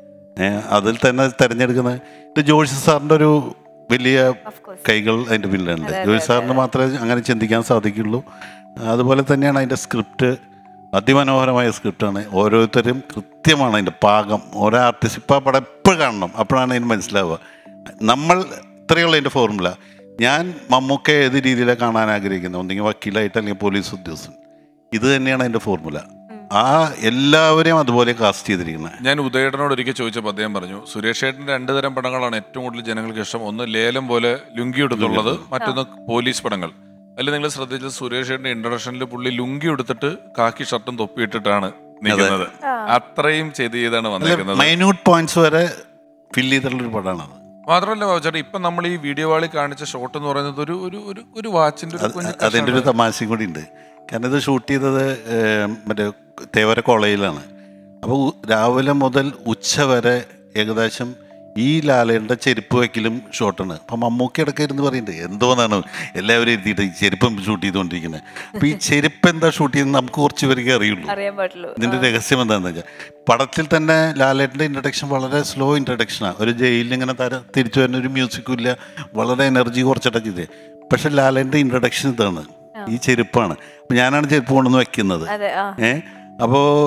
അതിൽ തന്നെ തിരഞ്ഞെടുക്കുന്നത് ഇത് ജോഷി സാറിൻ്റെ ഒരു വലിയ കൈകൾ അതിൻ്റെ പിന്നിലുണ്ട് ജോഷി സാറിന് മാത്രമേ അങ്ങനെ ചിന്തിക്കാൻ സാധിക്കുള്ളൂ അതുപോലെ തന്നെയാണ് അതിൻ്റെ സ്ക്രിപ്റ്റ് അതിമനോഹരമായ സ്ക്രിപ്റ്റാണ് ഓരോരുത്തരും കൃത്യമാണ് അതിൻ്റെ പാകം ഓരോ ആർട്ടിസ്റ്റ് ഇപ്പോൾ ആ പടം എപ്പോഴും കാണണം അപ്പോഴാണ് അതിന് മനസ്സിലാവുക നമ്മൾ ഇത്രയുള്ള അതിൻ്റെ ഫോർമുല ഞാൻ മമ്മൂക്ക ഏത് രീതിയിലാണ് കാണാൻ ആഗ്രഹിക്കുന്നത് ഒന്നെങ്കിൽ വക്കീലായിട്ട് അല്ലെങ്കിൽ പോലീസ് ഉദ്യോഗസ്ഥൻ ഇത് തന്നെയാണ് അതിൻ്റെ ഫോർമുല ആ എല്ലാവരെയും അതുപോലെ കാസ്റ്റ് ചെയ്തിരിക്കുന്നത് ഞാൻ ഉദയേട്ടനോട് ഒരിക്കൽ ചോദിച്ചപ്പോൾ അദ്ദേഹം പറഞ്ഞു സുരേഷ് ഏട്ടൻ്റെ രണ്ട് തരം പടങ്ങളാണ് ഏറ്റവും കൂടുതൽ ജനങ്ങൾക്ക് ഇഷ്ടം ഒന്ന് ലേലം പോലെ ലുങ്കി എടുത്തുള്ളത് മറ്റൊന്ന് പോലീസ് പടങ്ങൾ അതിൽ നിങ്ങൾ ശ്രദ്ധിച്ചത് സുരേഷ് ഏട്ടൻ്റെ ഇൻട്രഡക്ഷനിൽ പുള്ളി ലുങ്കി എടുത്തിട്ട് കാക്കി ഷർട്ടും തൊപ്പിയിട്ടിട്ടാണ് നിൽക്കുന്നത് അത്രയും ചെയ്ത് ചെയ്താണ് വന്നിരിക്കുന്നത് മൈന്യൂട്ട് പോയിന്റ്സ് വരെ ഫിൽ ചെയ്തിട്ടുള്ളൊരു പടമാണത് മാത്രമല്ല ബാബുചേട്ടാ ഇപ്പൊ നമ്മൾ ഈ വീഡിയോ വാളിൽ കാണിച്ച ഷോട്ട് എന്ന് പറയുന്നത് ഒരു ഒരു ഒരു ഒരു വാച്ചിന്റെ ഒരു കുഞ്ഞു അതിൻ്റെ ഒരു തമാശയും കൂടി ഉണ്ട് കാരണം ഇത് ഷൂട്ട് ചെയ്തത് ഏം, മറ്റേ തേവര കോളേജിലാണ് അപ്പോൾ രാവിലെ മുതൽ ഉച്ച വരെ ഏകദേശം ഈ ലാലയുടെ ചെരുപ്പ് വയ്ക്കലും ഷോട്ടാണ് അപ്പം മമ്മൂക്കി ഇടയ്ക്ക് ഇരുന്ന് പറയുന്നുണ്ട് എന്തോന്നാണ് എല്ലാവരും ഇരുത്തിയിട്ട് ഈ ചെരുപ്പം ഷൂട്ട് ചെയ്തുകൊണ്ടിരിക്കുന്നത് അപ്പോൾ ഈ ചെരുപ്പ് എന്താ ഷൂട്ട് ചെയ്യുന്നത് നമുക്ക് കുറച്ച് പേർക്ക് അറിയുള്ളൂ അറിയാൻ പാടുള്ളൂ ഇതിന്റെ രഹസ്യം എന്താണെന്ന് വെച്ചാൽ പടത്തിൽ തന്നെ ലാലേട്ടൻ്റെ ഇൻട്രഡക്ഷൻ വളരെ സ്ലോ ഇൻട്രഡക്ഷനാണ് ഒരു ജയിലിൽ ഇങ്ങനെ തര തിരിച്ചു വരുന്ന ഒരു മ്യൂസിക്കും ഇല്ല വളരെ എനർജി കുറച്ചിട്ടൊക്കെ ഇത് പക്ഷെ ലാലേട്ടൻ്റെ ഇൻട്രഡക്ഷൻ ഇതാണ് ഈ ചെരുപ്പാണ് അപ്പം ഞാനാണ് ചെരുപ്പ് കൊണ്ടുവന്ന് വെക്കുന്നത് അതെ ആ ഏ അപ്പോൾ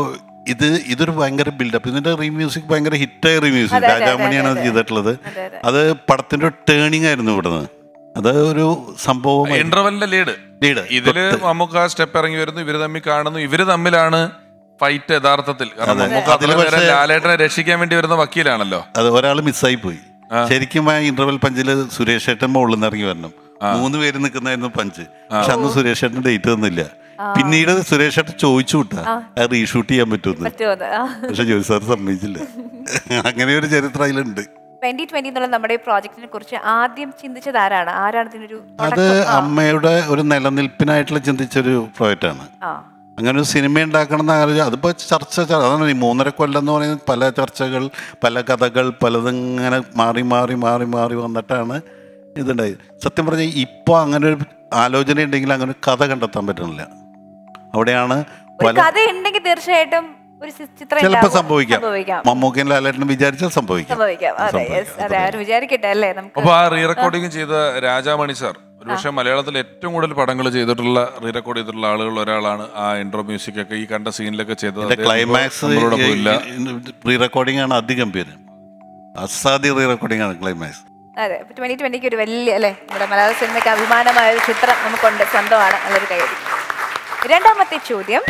ഇത് ഇതൊരു ഭയങ്കര ബിൽഡപ്പ് ഇതിന്റെ റീമ്യൂസിക് ഭയങ്കര ഹിറ്റായ റീമ്യൂസിക് അതെ, അതെ, രാജാമണിയാണ് അത് അതെ, ചെയ്തിട്ടുള്ളത് അതെ, അതെ. അത് പടത്തിന്റെ ഒരു ടേണിംഗ് ആയിരുന്നു ഇവിടുന്ന് അത് ഒരു സംഭവം ഇന്റർവെല്ലിന്റെ ലീഡ് ലീഡ് ഇതില് നമുക്ക് ആ സ്റ്റെപ്പ് ഇറങ്ങി വരുന്നു ഇവര് തമ്മിൽ കാണുന്നു ഇവര് തമ്മിലാണ് ഫൈറ്റ് യഥാർത്ഥത്തിൽ കാരണം അതെ. നമുക്ക് അതില് അത്രയും നേരം പക്ഷേ- ലാലേട്ടനെ രക്ഷിക്കാൻ വേണ്ടി വരുന്ന വക്കീലാണല്ലോ അത് ഒരാൾ മിസ്സായി പോയി ശരിക്കും ആ ഇന്റർവെൽ പഞ്ചില് സുരേഷ് ഏട്ടൻ മുകളിൽ നിന്ന് ഇറങ്ങി വരണം മൂന്ന് പേര് നിൽക്കുന്നതായിരുന്നു പഞ്ച് പക്ഷെ അന്ന് സുരേഷ് ഏട്ടൻ ഡേറ്റ് തന്നില്ല പിന്നീട് സുരേഷ് ഏട്ടൻ ചോദിച്ചു വിട്ടാ അത് റീഷൂട്ട് ചെയ്യാൻ പറ്റുമെന്ന് പറ്റുമോ അത്? ആ. പക്ഷെ ജോലി സാർ സമ്മതിച്ചില്ല അങ്ങനെ ഒരു ചരിത്രം അതിലുണ്ട് ട്വന്റി ട്വന്റി എന്നുള്ള നമ്മുടെ ഈ പ്രോജക്റ്റിനെ കുറിച്ച് ആദ്യം ചിന്തിച്ചത് ആരാണ് ആരാണ് ഇതിനൊരു അത് അമ്മയുടെ ഒരു നിലനിൽപ്പിനായിട്ടുള്ള ചിന്തിച്ചൊരു പ്രോജക്റ്റാണ് ആ അങ്ങനെ ഒരു സിനിമ ഉണ്ടാക്കണം എന്ന് ആലോചിച്ച അതിപ്പോൾ ചർച്ച ച- അതാണ് ഈ മൂന്നര കൊല്ലം എന്ന് പറയുന്നത് പല ചർച്ചകൾ പല കഥകൾ പലതിങ്ങനെ മാറി മാറി മാറി മാറി വന്നിട്ടാണ് ഇതുണ്ടായി സത്യം പറഞ്ഞാൽ ഇപ്പോൾ അങ്ങനെ ഒരു ആലോചന ഉണ്ടെങ്കിൽ അങ്ങനെ ഒരു കഥ കണ്ടെത്താൻ പറ്റുന്നില്ല അവിടെയാണ് ഒരു പല കഥ ഉണ്ടെങ്കിൽ തീർച്ചയായിട്ടും ഒരു ചി- ചിത്രം ചിലപ്പോൾ ഉണ്ടാകും. സംഭവിക്കാം സംഭവിക്കാം മമ്മൂക്കൻ ലാലേട്ടനും വിചാരിച്ചാൽ സംഭവിക്കാം സംഭവിക്കാം അതെ യെസ് അതെ ആരും വിചാരിക്കട്ടെ അല്ലേ നമുക്ക് അപ്പൊ ആ റീ റെക്കോർഡിംഗ് ചെയ്ത രാജാമണി സാർ ഒരുപക്ഷെ മലയാളത്തിൽ ഏറ്റവും കൂടുതൽ പടങ്ങൾ ചെയ്തിട്ടുള്ള റീ റെക്കോർഡ് ചെയ്തിട്ടുള്ള ആളുകളിൽ ഒരാളാണ് ആ ഇൻട്രോ മ്യൂസിക് ഒക്കെ ഈ കണ്ട സീനിലൊക്കെ ചെയ്തത് ഇതിന്റെ അദ്ദേഹം ക്ലൈമാക്സ് നമ്മളോടൊപ്പം ഇല്ല റീ റെക്കോർഡിംഗ് ആണ് അതിഗംഭീരം അസാധ്യ റീ റെക്കോർഡിംഗ് ആണ് ക്ലൈമാക്സ് അതെ ഇപ്പൊ ട്വന്റി ട്വന്റിക്ക് ഒരു വലിയ അല്ലേ നമ്മുടെ മലയാള സിനിമയ്ക്ക് അഭിമാനമായ ഒരു ചിത്രം നമുക്കുണ്ട് സ്വന്തമാണ് നല്ലൊരു കൈയടി രണ്ടാമത്തെ ചോദ്യം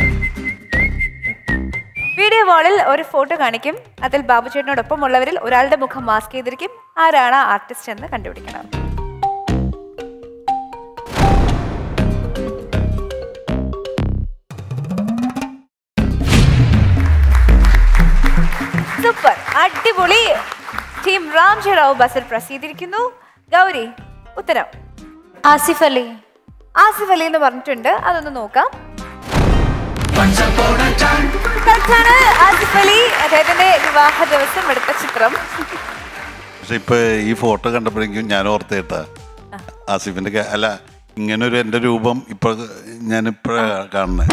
വീഡിയോ വാളിൽ ഒരു ഫോട്ടോ കാണിക്കും അതിൽ ബാബുചേട്ടനോടൊപ്പം ഉള്ളവരിൽ ഒരാളുടെ മുഖം മാസ്ക് ചെയ്തിരിക്കും ആരാണ് ആ ആർട്ടിസ്റ്റ് എന്ന് കണ്ടുപിടിക്കണം സൂപ്പർ അടിപൊളി ടീം രാംജി റാവു ബസിൽ പ്രസ് ചെയ്തിരിക്കുന്നു ഗൗരി ഉത്തരം ആസിഫ് അലി ആസിഫ് അലി എന്ന് പറഞ്ഞിട്ടുണ്ട് അതൊന്ന് നോക്കാം Correct ആണ്. ആസിഫ് അലി അദ്ദേഹത്തിന്റെ വിവാഹ ദിവസം എടുത്ത ചിത്രം പക്ഷെ ഇപ്പൊ ഈ ഫോട്ടോ കണ്ടപ്പോഴേക്കും ഞാൻ ഓർത്തേട്ടാ ആസിഫിന്റെ ക- അല്ല ഇങ്ങനെ ഒരു എന്റെ രൂപം ഇപ്പൊ ഞാൻ ഇപ്പോഴാണ് കാണുന്നത്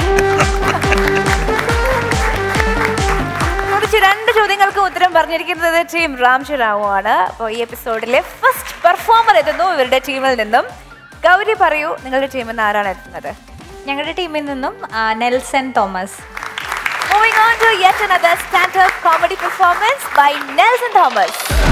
കുറച്ച് രണ്ട് ചോദ്യങ്ങൾക്ക് ഉത്തരം പറഞ്ഞിരിക്കുന്നത് ടീം രാംജി റാവു ആണ് അപ്പോൾ ഈ എപ്പിസോഡിലെ ഫസ്റ്റ് പെർഫോമർ എത്തുന്നു ഇവരുടെ ടീമിൽ നിന്നും ഗൗരി പറയൂ നിങ്ങളുടെ ടീമിൽ നിന്ന് ആരാണ് എത്തുന്നത് ഞങ്ങളുടെ ടീമിൽ നിന്നും ആ, Nelson Thomas Moving on to yet another stand-up comedy performance by Nelson Thomas.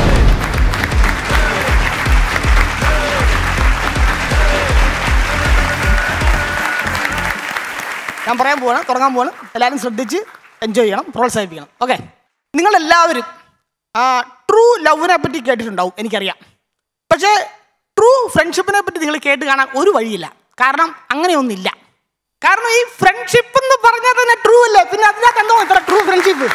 ഞാൻ പറയാൻ പോവാണ് തുടങ്ങാൻ പോവാണ് എല്ലാവരും ശ്രദ്ധിച്ച് എൻജോയ് ചെയ്യണം പ്രോത്സാഹിപ്പിക്കണം ഓക്കെ നിങ്ങളെല്ലാവരും ട്രൂ ലവിനെ പറ്റി കേട്ടിട്ടുണ്ടാവും എനിക്കറിയാം പക്ഷേ ട്രൂ ഫ്രണ്ട്ഷിപ്പിനെ പറ്റി നിങ്ങൾ കേട്ട് കാണാൻ ഒരു വഴിയില്ല കാരണം അങ്ങനെയൊന്നില്ല കാരണം ഈ ഫ്രണ്ട്ഷിപ്പ് എന്ന് പറഞ്ഞാൽ തന്നെ ട്രൂ അല്ലേ പിന്നെ അതിനകത്ത് എന്തോ ഇത്ര ട്രൂ ഫ്രണ്ട്ഷിപ്പ്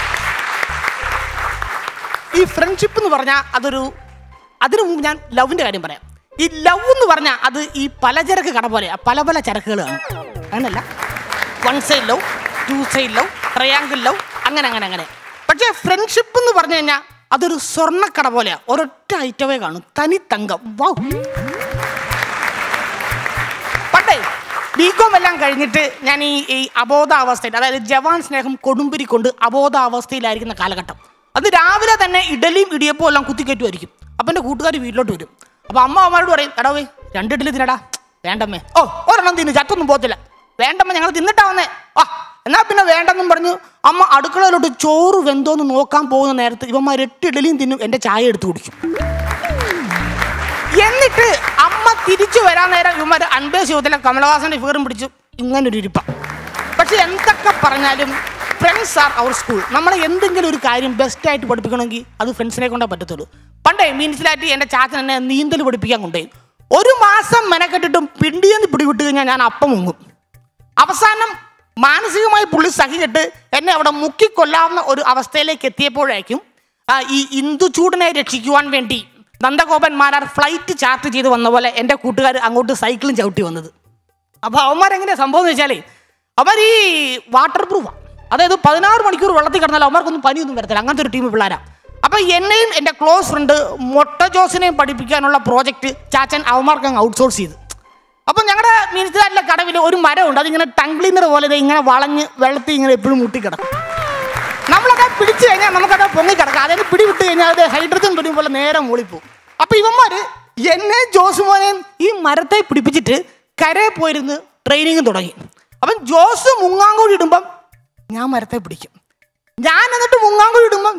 ഈ ഫ്രണ്ട്ഷിപ്പ് എന്ന് പറഞ്ഞാൽ അതൊരു അതിനു മുമ്പ് ഞാൻ ലവിൻ്റെ കാര്യം പറയാം ഈ ലവ് എന്ന് പറഞ്ഞാൽ അത് ഈ പലചരക്ക് കട പോലെ പല പല ചരക്കുകളാണ് അങ്ങനല്ല one side love two side love triangle love അങ്ങനെ അങ്ങനെ അങ്ങനെ പക്ഷേ ഫ്രണ്ട്ഷിപ്പ് എന്ന് പറഞ്ഞു കഴിഞ്ഞാൽ അതൊരു സ്വർണ്ണക്കട പോലെയാണ് ഒരൊറ്റ ഐറ്റമേ കാണും തനി തങ്കം വൗ പണ്ടേ ബികോം എല്ലാം കഴിഞ്ഞിട്ട് ഞാൻ ഈ ഈ അബോധാവസ്ഥയിൽ അതായത് ജവാൻ സ്നേഹം കൊടുമ്പിരി കൊണ്ട് അബോധാവസ്ഥയിലായിരിക്കുന്ന കാലഘട്ടം അത് രാവിലെ തന്നെ ഇഡലിയും ഇടിയപ്പവും എല്ലാം കുത്തിക്കയറ്റുമായിരിക്കും അപ്പം എൻ്റെ കൂട്ടുകാർ വീട്ടിലോട്ട് വരും അപ്പോൾ അമ്മ അമ്മയോട് പറയും എടാ വേ രണ്ട് ഇഡലി തിന്നടാ വേണ്ടമ്മേ ഓ ഒരെണ്ണം തിന്ന് ചത്തൊന്നും പോകത്തില്ല വേണ്ടമ്മ ഞങ്ങൾ തിന്നിട്ടാ വന്നേ ആ എന്നാ പിന്നെ വേണ്ടെന്നും പറഞ്ഞു അമ്മ അടുക്കളയിലോട്ട് ചോറ് വെന്തോന്ന് നോക്കാൻ പോകുന്ന നേരത്ത് ഇവന്മാർ എട്ട് ഇഡലിയും തിന്നും എൻ്റെ ചായ എടുത്ത് കുടിക്കും എന്നിട്ട് അമ്മ തിരിച്ചു വരാൻ നേരം ഇവന്മാർ അൻപത് ശിവത്തിലെ കമലഹാസന്റെ ഫിഗറും പിടിച്ചു ഇങ്ങനൊരു ഇരിപ്പ പക്ഷെ എന്തൊക്കെ പറഞ്ഞാലും ഫ്രണ്ട്സ് ആർ അവർ സ്കൂൾ നമ്മളെ എന്തെങ്കിലും ഒരു കാര്യം ബെസ്റ്റ് ആയിട്ട് പഠിപ്പിക്കണമെങ്കിൽ അത് ഫ്രണ്ട്സിനെ കൊണ്ടേ പറ്റത്തുള്ളൂ പണ്ടേ മീൻസിലായിട്ട് എൻ്റെ ചാച്ചൻ എന്നെ നീന്തൽ പഠിപ്പിക്കാൻ കൊണ്ടുപോയി ഒരു മാസം മെനക്കെട്ടിട്ടും പിണ്ടിയെന്ന് പിടിവിട്ട് കഴിഞ്ഞാൽ ഞാൻ അപ്പം മുങ്ങും അവസാനം മാനസികമായി പുള്ളി സഹിച്ചിട്ട് എന്നെ അവിടെ മുക്കിക്കൊല്ലാവുന്ന ഒരു അവസ്ഥയിലേക്ക് എത്തിയപ്പോഴേക്കും ആ, ഈ ഇന്ദു ചൂടിനെ രക്ഷിക്കുവാൻ വേണ്ടി നന്ദഗോപന്മാരാർ ഫ്ലൈറ്റ് ചാർട്ട് ചെയ്ത് വന്ന പോലെ എൻ്റെ കൂട്ടുകാർ അങ്ങോട്ട് സൈക്കിളും ചവിട്ടി വന്നത് അപ്പോൾ അവന്മാരെങ്ങനെയാണ് സംഭവം എന്ന് വെച്ചാൽ അവർ ഈ വാട്ടർ പ്രൂഫാണ് അതായത് പതിനാറ് മണിക്കൂർ വെള്ളത്തിൽ കിടന്നാൽ അവന്മാർക്കൊന്നും പനിയൊന്നും വരത്തില്ല അങ്ങനത്തെ ഒരു ടീം പിള്ളേരാണ് അപ്പോൾ എന്നെയും എൻ്റെ ക്ലോസ് ഫ്രണ്ട് മൊട്ട ജോസിനെയും പഠിപ്പിക്കാനുള്ള പ്രോജക്റ്റ് ചാച്ചൻ അവന്മാർക്ക് അങ്ങ് ഔട്ട്സോഴ്സ് ചെയ്ത് അപ്പം ഞങ്ങളുടെ മീൻസിലാറ്റിലെ കടവിൽ ഒരു മരമുണ്ട് അതിങ്ങനെ ടങ് ക്ലീനർ പോലെ ദേ ഇങ്ങനെ വളഞ്ഞ് വെള്ളത്തിൽ ഇങ്ങനെ എപ്പോഴും മുട്ടിക്കിടക്കും നമ്മളത് പിടിച്ചു കഴിഞ്ഞാൽ നമുക്കത് പൊങ്ങിക്കിടക്കാം അതായത് പിടി വിട്ട് കഴിഞ്ഞാൽ അത് ഹൈഡ്രജൻ തുണി പോലെ നേരെ മൂളിപ്പോവും അപ്പം ഇവന്മാർ എന്നെ ജോസുമോനെയും ഈ മരത്തെ പിടിപ്പിച്ചിട്ട് കരയിൽ പോയിരുന്ന് ട്രെയിനിങ് തുടങ്ങി അപ്പം ജോസ് മുങ്ങാങ്കോടി ഇടുമ്പം ഞാൻ മരത്തെ പിടിക്കും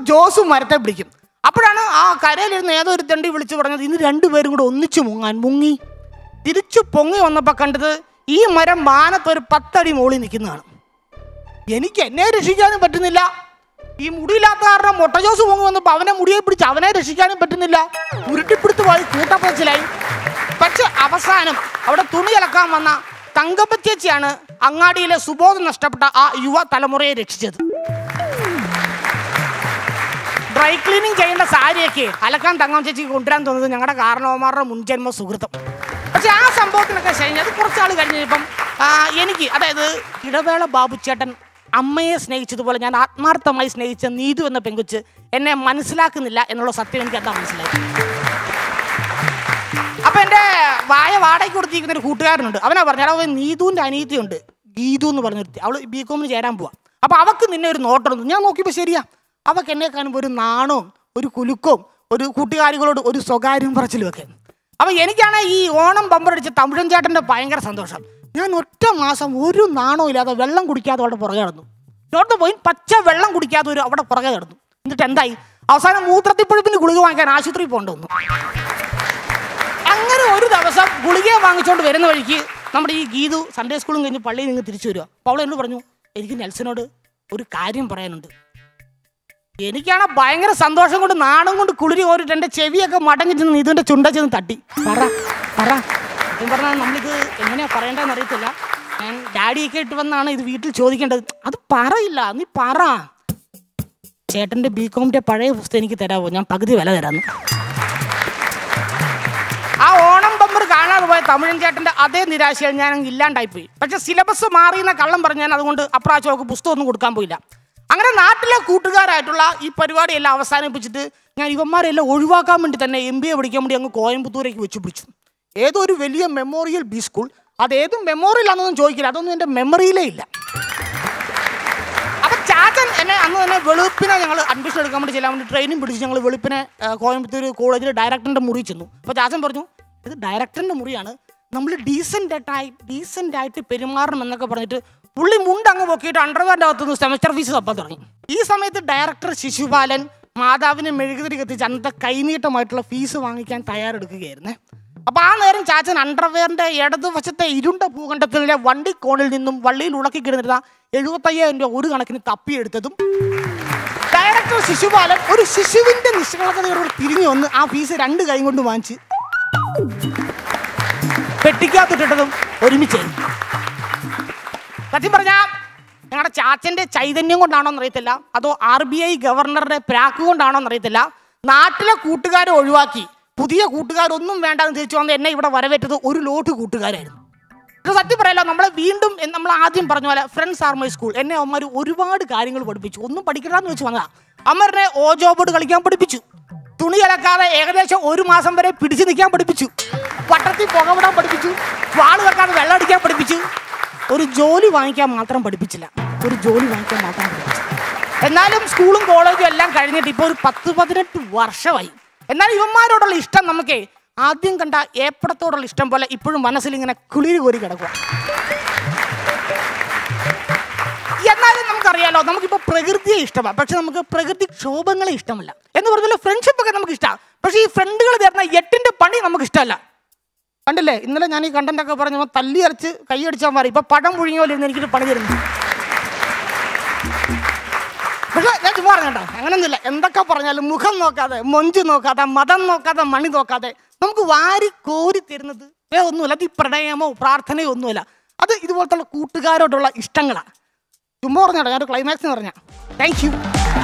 ജോസ് മരത്തെ പിടിക്കും അപ്പോഴാണ് ആ കരയിലിരുന്ന് ഏതോ ഒരു തണ്ടി വിളിച്ചു പറഞ്ഞത് ഇന്ന് രണ്ടുപേരും കൂടെ ഒന്നിച്ചു മുങ്ങാൻ മുങ്ങി തിരിച്ചു പൊങ്ങി വന്നപ്പോൾ കണ്ടത് ഈ മരം മാനത്തൊരു പത്തടി മുകളിൽ നിൽക്കുന്നതാണ് എനിക്ക് എന്നെ രക്ഷിക്കാനും പറ്റുന്നില്ല ഈ മുടിയില്ലാത്ത കാരണം മൊട്ട ജോസ് പൊങ്ങി വന്നപ്പോൾ അവനെ മുടിയെ പിടിച്ച് അവനെ രക്ഷിക്കാനും പറ്റുന്നില്ല ഉരുട്ടിപ്പിടുത്ത് പോയി കൂട്ടപ്പച്ചിലായി പക്ഷെ അവസാനം അവിടെ തുണി അലക്കാൻ വന്ന തങ്കപ്പച്ചേച്ചിയാണ് അങ്ങാടിയിലെ സുബോധം നഷ്ടപ്പെട്ട ആ യുവ തലമുറയെ രക്ഷിച്ചത് ഡ്രൈ ക്ലീനിങ് ചെയ്യേണ്ട സാരിയൊക്കെ അലക്കാൻ തങ്കം ചേച്ചിക്ക് കൊണ്ടുവരാൻ തോന്നുന്നത് ഞങ്ങളുടെ കാരണവന്മാരുടെ മുൻജന്മ സുഹൃത്തം പക്ഷെ ആ സംഭവത്തിനൊക്കെ കഴിഞ്ഞ് അത് കുറച്ചാൾ കഴിഞ്ഞ് ഇപ്പം ആ, എനിക്ക് അതായത് ഇടവേള ബാബുച്ചേട്ടൻ അമ്മയെ സ്നേഹിച്ചതുപോലെ ഞാൻ ആത്മാർത്ഥമായി സ്നേഹിച്ച നീതു എന്ന പെങ്കുച്ച് എന്നെ മനസ്സിലാക്കുന്നില്ല എന്നുള്ള സത്യം എനിക്ക് എന്താ മനസ്സിലായി അപ്പൊ എന്റെ വായ വാടകയ്ക്ക് കൊടുത്തിരിക്കുന്ന ഒരു കൂട്ടുകാരനുണ്ട് അവനാ പറഞ്ഞ അവൻ നീതുവിന്റെ അനീതിയുണ്ട് ഗീതു എന്ന് പറഞ്ഞൊരുത്തി അവള് ബി കോമിന് ചേരാൻ പോവാ അപ്പൊ അവക്ക് നിന്നെ ഒരു നോട്ടുണ്ട് ഞാൻ നോക്കിയപ്പോ ശരിയാ അവക്ക് എന്നെ കാണുമ്പോൾ ഒരു നാണവും ഒരു കുലുക്കവും ഒരു കൂട്ടുകാരികളോട് ഒരു സ്വകാര്യം പറച്ചിലും ഒക്കെ അപ്പൊ എനിക്കാണ് ഈ ഓണം ബമ്പറടിച്ച തമിഴൻ ചേട്ടന്റെ ഭയങ്കര സന്തോഷം ഞാൻ ഒറ്റ മാസം ഒരു നാണവും ഇല്ലാതെ വെള്ളം കുടിക്കാതെ അവിടെ പുറകെ നടന്നു ചോട്ട് പോയി പച്ച വെള്ളം കുടിക്കാതെ ഒരു അവിടെ പുറകെ നടന്നു എന്നിട്ട് എന്തായി അവസാനം മൂത്രത്തിപ്പഴുപ്പിന് ഗുളിക വാങ്ങിക്കാൻ ആശുപത്രിയിൽ പോകേണ്ടി വന്നു അങ്ങനെ ഒരു ദിവസം ഗുളിക വാങ്ങിച്ചുകൊണ്ട് വരുന്ന വഴിക്ക് നമ്മുടെ ഈ ഗീതു സൺഡേ സ്കൂളും കഴിഞ്ഞ് പള്ളിയിൽ നിന്ന് തിരിച്ചു വരിക അപ്പോൾ അവൾ എന്നോട് പറഞ്ഞു എനിക്ക് നെൽസനോട് ഒരു കാര്യം പറയാനുണ്ട് എനിക്കാണ് ഭയങ്കര സന്തോഷം കൊണ്ട് നാണം കൊണ്ട് കുളിരി ഓരിട്ട് എൻ്റെ ചെവിയൊക്കെ മടങ്ങി ചെന്ന് ഇതിൻ്റെ ചുണ്ട ചെന്ന് തട്ടി പറ പറ സത്യം പറഞ്ഞാൽ നമ്മളിത് എങ്ങനെയാ പറയേണ്ടതെന്ന് അറിയത്തില്ല ഞാൻ ഡാഡിയൊക്കെ ഇട്ട് വന്നാണ് ഇത് വീട്ടിൽ ചോദിക്കേണ്ടത് അത് പറയില്ല നീ പറ ചേട്ടൻ്റെ ബി കോമിൻ്റെ പഴയ പുസ്തകം എനിക്ക് തരാമോ ഞാൻ പകുതി വില തരാമെന്ന് ആ ഓണം ബമ്പർ കാണാതെ പോയ തമിഴൻ ചേട്ടന്റെ അതേ നിരാശയിൽ ഞാൻ അങ്ങ് ഇല്ലാണ്ടായിപ്പോയി പക്ഷെ സിലബസ് മാറിയെന്ന കള്ളം പറഞ്ഞ് ഞാൻ അതുകൊണ്ട് അപ്രാവശ്യം അവർക്ക് പുസ്തകമൊന്നും കൊടുക്കാൻ പോയില്ല അങ്ങനെ നാട്ടിലെ കൂട്ടുകാരായിട്ടുള്ള ഈ പരിപാടിയെല്ലാം അവസാനിപ്പിച്ചിട്ട് ഞാൻ ഇവന്മാരെല്ലാം ഒഴിവാക്കാൻ വേണ്ടി തന്നെ എം ബി എ പഠിക്കാൻ വേണ്ടി അങ്ങ് കോയമ്പത്തൂരേക്ക് വെച്ച് പിടിച്ചു ഏതോ ഒരു വലിയ മെമ്മോറിയൽ ബി സ്കൂൾ അത് ഏതും മെമ്മോറിയൽ ആണെന്നൊന്നും ചോദിക്കില്ല അതൊന്നും എൻ്റെ മെമ്മറിയിലേ ഇല്ല അപ്പൊ ചാച്ചൻ എന്നെ അന്ന് തന്നെ വെളുപ്പിനെ ഞങ്ങൾ അഡ്മിഷൻ എടുക്കാൻ വേണ്ടി ചെല്ലാൻ വേണ്ടി ട്രെയിനും പിടിച്ച് ഞങ്ങൾ വെളുപ്പിനെ ആ, കോയമ്പത്തൂർ കോളേജിൽ ഡയറക്ടറിന്റെ മുറി ചെന്നു അപ്പോൾ ചാച്ചൻ പറഞ്ഞു ഇത് ഡയറക്ടറിന്റെ മുറിയാണ് നമ്മൾ ഡീസൻ്റ് ആയി ഡീസൻ്റ് ആയിട്ട് പെരുമാറണം എന്നൊക്കെ പറഞ്ഞിട്ട് പുള്ളി മുണ്ട് അങ്ങ് പൊക്കിയിട്ട് അണ്ടർവേൻ്റെ അകത്തുനിന്ന് സെമസ്റ്റർ ഫീസ് തപ്പാൻ തുടങ്ങി ഈ സമയത്ത് ഡയറക്ടർ ശിശുപാലൻ മാതാവിനെ മെഴുകുതിരി കത്തിച്ച് അന്നത്തെ കൈനീട്ടമായിട്ടുള്ള ഫീസ് വാങ്ങിക്കാൻ തയ്യാറെടുക്കുകയായിരുന്നേ അപ്പൊ ആ നേരം ചാച്ചൻ അണ്ടർവെയറിന്റെ ഇടതുവശത്തെ ഇരുണ്ട ഭൂഖണ്ഡത്തിലെ വണ്ടിക്കോണിൽ നിന്നും വള്ളിയിൽ ഉളക്കി കിടന്നിരുന്ന എഴുപത്തയ്യായിരം രൂപ ഒരു കണക്കിന് തപ്പിയെടുത്തതും ഡയറക്ടർ ശിശുപാലൻ ഒരു ശിശുവിന്റെ നിഷ്കളങ്കതയോട് തിരിഞ്ഞു വന്ന് ആ ഫീസ് രണ്ട് കൈ കൊണ്ട് വാങ്ങിച്ച് പെട്ടിക്കകത്തിട്ടതും ഒരുമിച്ചായി സത്യം പറഞ്ഞാ ഞങ്ങളുടെ ചാച്ചന്റെ ചൈതന്യം കൊണ്ടാണോ എന്നറിയത്തില്ല അതോ ആർ ബി ഐ ഗവർണറുടെ പ്രാക്ക് കൊണ്ടാണോ എന്നറിയത്തില്ല നാട്ടിലെ കൂട്ടുകാരെ ഒഴിവാക്കി പുതിയ കൂട്ടുകാരൊന്നും വേണ്ടെന്ന് തിരിച്ചു വന്ന് എന്നെ ഇവിടെ വരവേറ്റത് ഒരു ലോട്ട് കൂട്ടുകാരായിരുന്നു പക്ഷെ സത്യം പറയല്ലോ നമ്മളെ വീണ്ടും എ- നമ്മൾ ആദ്യം പറഞ്ഞ പോലെ ഫ്രണ്ട്സ് ആർ മൈ സ്കൂൾ എന്നെ അമ്മമാർ ഒരുപാട് കാര്യങ്ങൾ പഠിപ്പിച്ചു ഒന്നും പഠിക്കണ്ടെന്ന് വെച്ച് വന്നതാ അമ്മരനെ ഓജോ ബോർഡ് കളിക്കാൻ പഠിപ്പിച്ചു തുണി അലക്കാതെ ഏകദേശം ഒരു മാസം വരെ പിടിച്ചു നിൽക്കാൻ പഠിപ്പിച്ചു വട്ടത്തിൽ പുകവിടാൻ പഠിപ്പിച്ചു വാള് വെക്കാതെ വെള്ളം അടിക്കാൻ പഠിപ്പിച്ചു ഒരു ജോലി വാങ്ങിക്കാൻ മാത്രം പഠിപ്പിച്ചില്ല ഒരു ജോലി വാങ്ങിക്കാൻ മാത്രം പഠിപ്പിച്ചു എന്നാലും സ്കൂളും കോളേജും എല്ലാം കഴിഞ്ഞിട്ട് ഇപ്പോൾ ഒരു പത്ത് പതിനെട്ട് വർഷമായി എന്നാൽ ഇവന്മാരോടുള്ള ഇഷ്ടം നമുക്കേ ആദ്യം കണ്ട ഏപ്പടത്തോടുള്ള ഇഷ്ടം പോലെ ഇപ്പോഴും മനസ്സിൽ ഇങ്ങനെ കുളിരി കോരി കിടക്കുക എന്നാലും നമുക്കറിയാലോ നമുക്കിപ്പോൾ പ്രകൃതിയെ ഇഷ്ടമാണ് പക്ഷെ നമുക്ക് പ്രകൃതി ക്ഷോഭങ്ങളെ ഇഷ്ടമല്ല എന്ന് പറഞ്ഞാൽ ഫ്രണ്ട്ഷിപ്പ് ഒക്കെ നമുക്ക് ഇഷ്ടമാണ് പക്ഷേ ഈ ഫ്രണ്ടുകൾ തരുന്ന എട്ടിന്റെ പണി നമുക്ക് ഇഷ്ടമല്ല കണ്ടില്ലേ ഇന്നലെ ഞാൻ ഈ കണ്ടന്റ് ഒക്കെ പറഞ്ഞപ്പോൾ തല്ലി അരച്ച് കൈ അടിച്ചാൽ മാറി ഇപ്പൊ പടം പുഴുങ്ങിയ പോലെ ഇരുന്ന് എനിക്കൊരു പണി തരുന്നു പക്ഷെ ഞാൻ ചുമ്മാ പറഞ്ഞോ അങ്ങനെയൊന്നുമില്ല എന്തൊക്കെ പറഞ്ഞാലും മുഖം നോക്കാതെ മൊഞ്ച് നോക്കാതെ മതം നോക്കാതെ മണി നോക്കാതെ നമുക്ക് വാരി കോരി തരുന്നത് വേ ഒന്നുമില്ല അത് ഈ പ്രണയമോ പ്രാർത്ഥനയോ ഒന്നുമില്ല അത് ഇതുപോലത്തുള്ള കൂട്ടുകാരോടുള്ള ഇഷ്ടങ്ങളാണ് ചുമ്മാ പറഞ്ഞോട്ടോ ഞാനൊരു ക്ലൈമാക്സ് പറഞ്ഞ thank you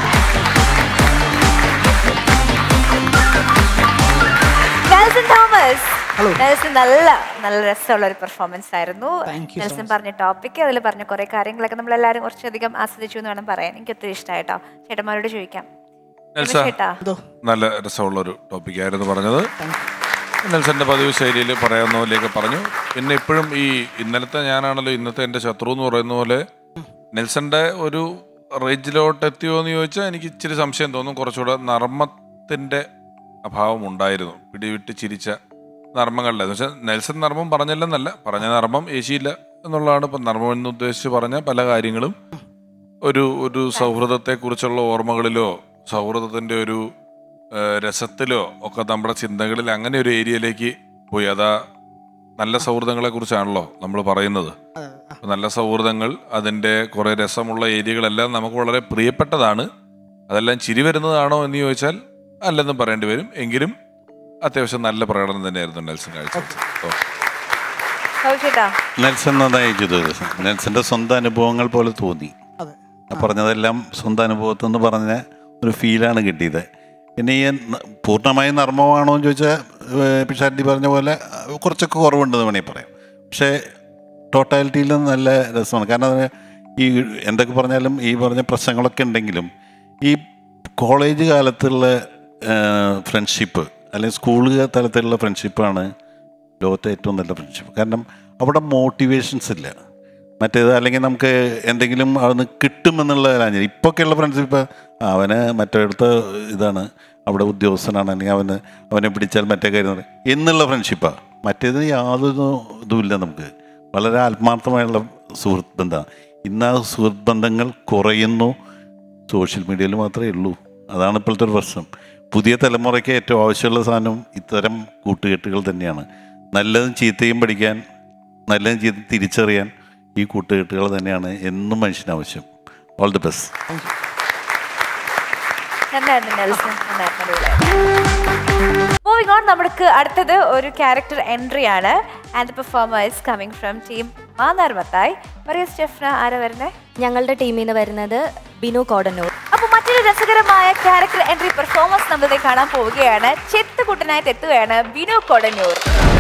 Nelson Thomas Hello. Nelson നല്ല നല്ല രസമുള്ള ഒരു പെർഫോമൻസ് ആയിരുന്നു Thank you so Nelson much. പറഞ്ഞ ടോപ്പിക് അതിൽ പറഞ്ഞ കുറെ കാര്യങ്ങളൊക്കെ നമ്മൾ എല്ലാവരും കുറച്ചധികം ആസ്വദിച്ചു എന്ന് വേണം പറയാൻ എനിക്ക് ഒത്തിരി ഇഷ്ടമായിട്ടോ ചേട്ടന്മാരോട് ചോദിക്കാം നെൽസ ചേട്ടാ എന്തോ നല്ല രസമുള്ള ഒരു ടോപ്പിക്കായിരുന്നു പറഞ്ഞത് നെൽസന്റെ പതിവ് ശൈലിയിൽ പറയാവുന്ന പോലെയൊക്കെ പറഞ്ഞു പിന്നെ ഇപ്പോഴും ഈ ഇന്നലത്തെ ഞാനാണല്ലോ ഇന്നത്തെ എൻ്റെ ശത്രു എന്ന് പറയുന്ന പോലെ നെൽസന്റെ ഒരു റേഞ്ചിലോട്ട് എത്തിയോ എന്ന് ചോദിച്ചാൽ എനിക്ക് ഇച്ചിരി സംശയം തോന്നും കുറച്ചുകൂടെ നർമ്മത്തിന്റെ അഭാവം ഉണ്ടായിരുന്നു പിടിവിട്ട് ചിരിച്ച നർമ്മങ്ങളുടെ എന്ന് വെച്ചാൽ നെൽസൺ നർമ്മം പറഞ്ഞില്ലെന്നല്ല പറഞ്ഞ നർമ്മം ഏശിയില്ല എന്നുള്ളതാണ് ഇപ്പം നർമ്മം എന്ന് ഉദ്ദേശിച്ച് പറഞ്ഞ പല കാര്യങ്ങളും ഒരു ഒരു സൗഹൃദത്തെക്കുറിച്ചുള്ള ഓർമ്മകളിലോ സൗഹൃദത്തിൻ്റെ ഒരു ആ, രസത്തിലോ ഒക്കെ നമ്മുടെ ചിന്തകളിൽ അങ്ങനെ ഒരു ഏരിയയിലേക്ക് പോയി അതാ നല്ല സൗഹൃദങ്ങളെ കുറിച്ചാണല്ലോ നമ്മൾ പറയുന്നത് അപ്പൊ നല്ല സൗഹൃദങ്ങൾ അതിൻ്റെ കുറേ രസമുള്ള ഏരിയകളെല്ലാം നമുക്ക് വളരെ പ്രിയപ്പെട്ടതാണ് അതെല്ലാം ചിരി വരുന്നതാണോ എന്ന് ചോദിച്ചാൽ അല്ലെന്നും പറയേണ്ടി വരും എങ്കിലും അത്യാവശ്യം നല്ല പ്രകടനം തന്നെയായിരുന്നു നെൽസൺ കാഴ്ചവെച്ചത് ഓക്കെ സൗചേട്ടാ നെൽസൺ നന്നായി ചെയ്തു നെൽസന്റെ സ്വന്തം അനുഭവങ്ങൾ പോലെ തോന്നി അതെ ആ പറഞ്ഞതെല്ലാം സ്വന്തം അനുഭവത്തിൽ നിന്ന് പറഞ്ഞ ഒരു ഫീലാണ് കിട്ടിയത് പിന്നെ ഈ ന- പൂർണ്ണമായും നർമ്മമാണോ എന്ന് ചോദിച്ചാൽ പിഷാരടി പറഞ്ഞ പോലെ അഹ് കുറച്ചൊക്കെ കുറവുണ്ടെന്ന് വേണമെങ്കിൽ പറയാം പക്ഷേ ടോട്ടാലിറ്റിയിൽ നല്ല രസമാണ് കാരണം അത് ഈ എന്തൊക്കെ പറഞ്ഞാലും ഈ പറഞ്ഞ പ്രശ്നങ്ങളൊക്കെ ഉണ്ടെങ്കിലും ഈ കോളേജ് കാലത്തുള്ള ഫ്രണ്ട്ഷിപ്പ് അല്ലെങ്കിൽ സ്കൂൾ തലത്തിലുള്ള ഫ്രണ്ട്ഷിപ്പാണ് ലോകത്തെ ഏറ്റവും നല്ല ഫ്രണ്ട്ഷിപ്പ് കാരണം അവിടെ മോട്ടിവേഷൻസ് ഇല്ല മറ്റേത് അല്ലെങ്കിൽ നമുക്ക് എന്തെങ്കിലും അവിടുന്ന് കിട്ടുമെന്നുള്ളതിലാണ് ഇപ്പൊക്കെയുള്ള ഫ്രണ്ട്ഷിപ്പ് അവന് മറ്റടുത്ത ഇതാണ് അവിടെ ഉദ്യോഗസ്ഥനാണ് അല്ലെങ്കിൽ അവന് അവനെ പിടിച്ചാൽ മറ്റേ കാര്യം നടക്കും എന്നുള്ള ഫ്രണ്ട്ഷിപ്പാണ് മറ്റേത് യാതൊരു ഇതുമില്ല നമുക്ക് വളരെ ആത്മാർത്ഥമായുള്ള സുഹൃത്ത് ബന്ധമാണ് ഇന്ന് ആ സുഹൃത്ത് ബന്ധങ്ങൾ കുറയുന്നു സോഷ്യൽ മീഡിയയിൽ മാത്രമേ ഉള്ളൂ അതാണ് ഇപ്പോഴത്തെ ഒരു പ്രശ്നം പുതിയ തലമുറയ്ക്ക് ഏറ്റവും ആവശ്യമുള്ള സാധനം ഇത്തരം കൂട്ടുകെട്ടുകൾ തന്നെയാണ് നല്ലതും ചീത്തയും പഠിക്കാൻ നല്ലതും ചീത്തയും തിരിച്ചറിയാൻ ഈ കൂട്ടുകെട്ടുകൾ തന്നെയാണ് എന്നും മനുഷ്യന് ആവശ്യം ഓൾ ദി ബെസ്റ്റ് നന്നായിരുന്നു നെൽസൺ മൂവിംഗ് ഓൺ നമുക്ക് അടുത്തത് ഒരു ക്യാരക്ടർ എൻട്രി ആണ് and the performer is coming from team Mannar Mathai പറയൂ സ്റ്റെഫ്ന ആരാ വരുന്നത് ഞങ്ങളുടെ ടീമിൽ നിന്ന് വരുന്നത് ബിനു കോടന്നൂർ അപ്പൊ മറ്റൊരു രസകരമായ ക്യാരക്ടർ എൻട്രി പെർഫോമൻസ് നമ്മളിത് കാണാൻ പോവുകയാണ് ചെത്തുകുട്ടനായിട്ട് എത്തുകയാണ് ബിനു കൊടന്നൂർ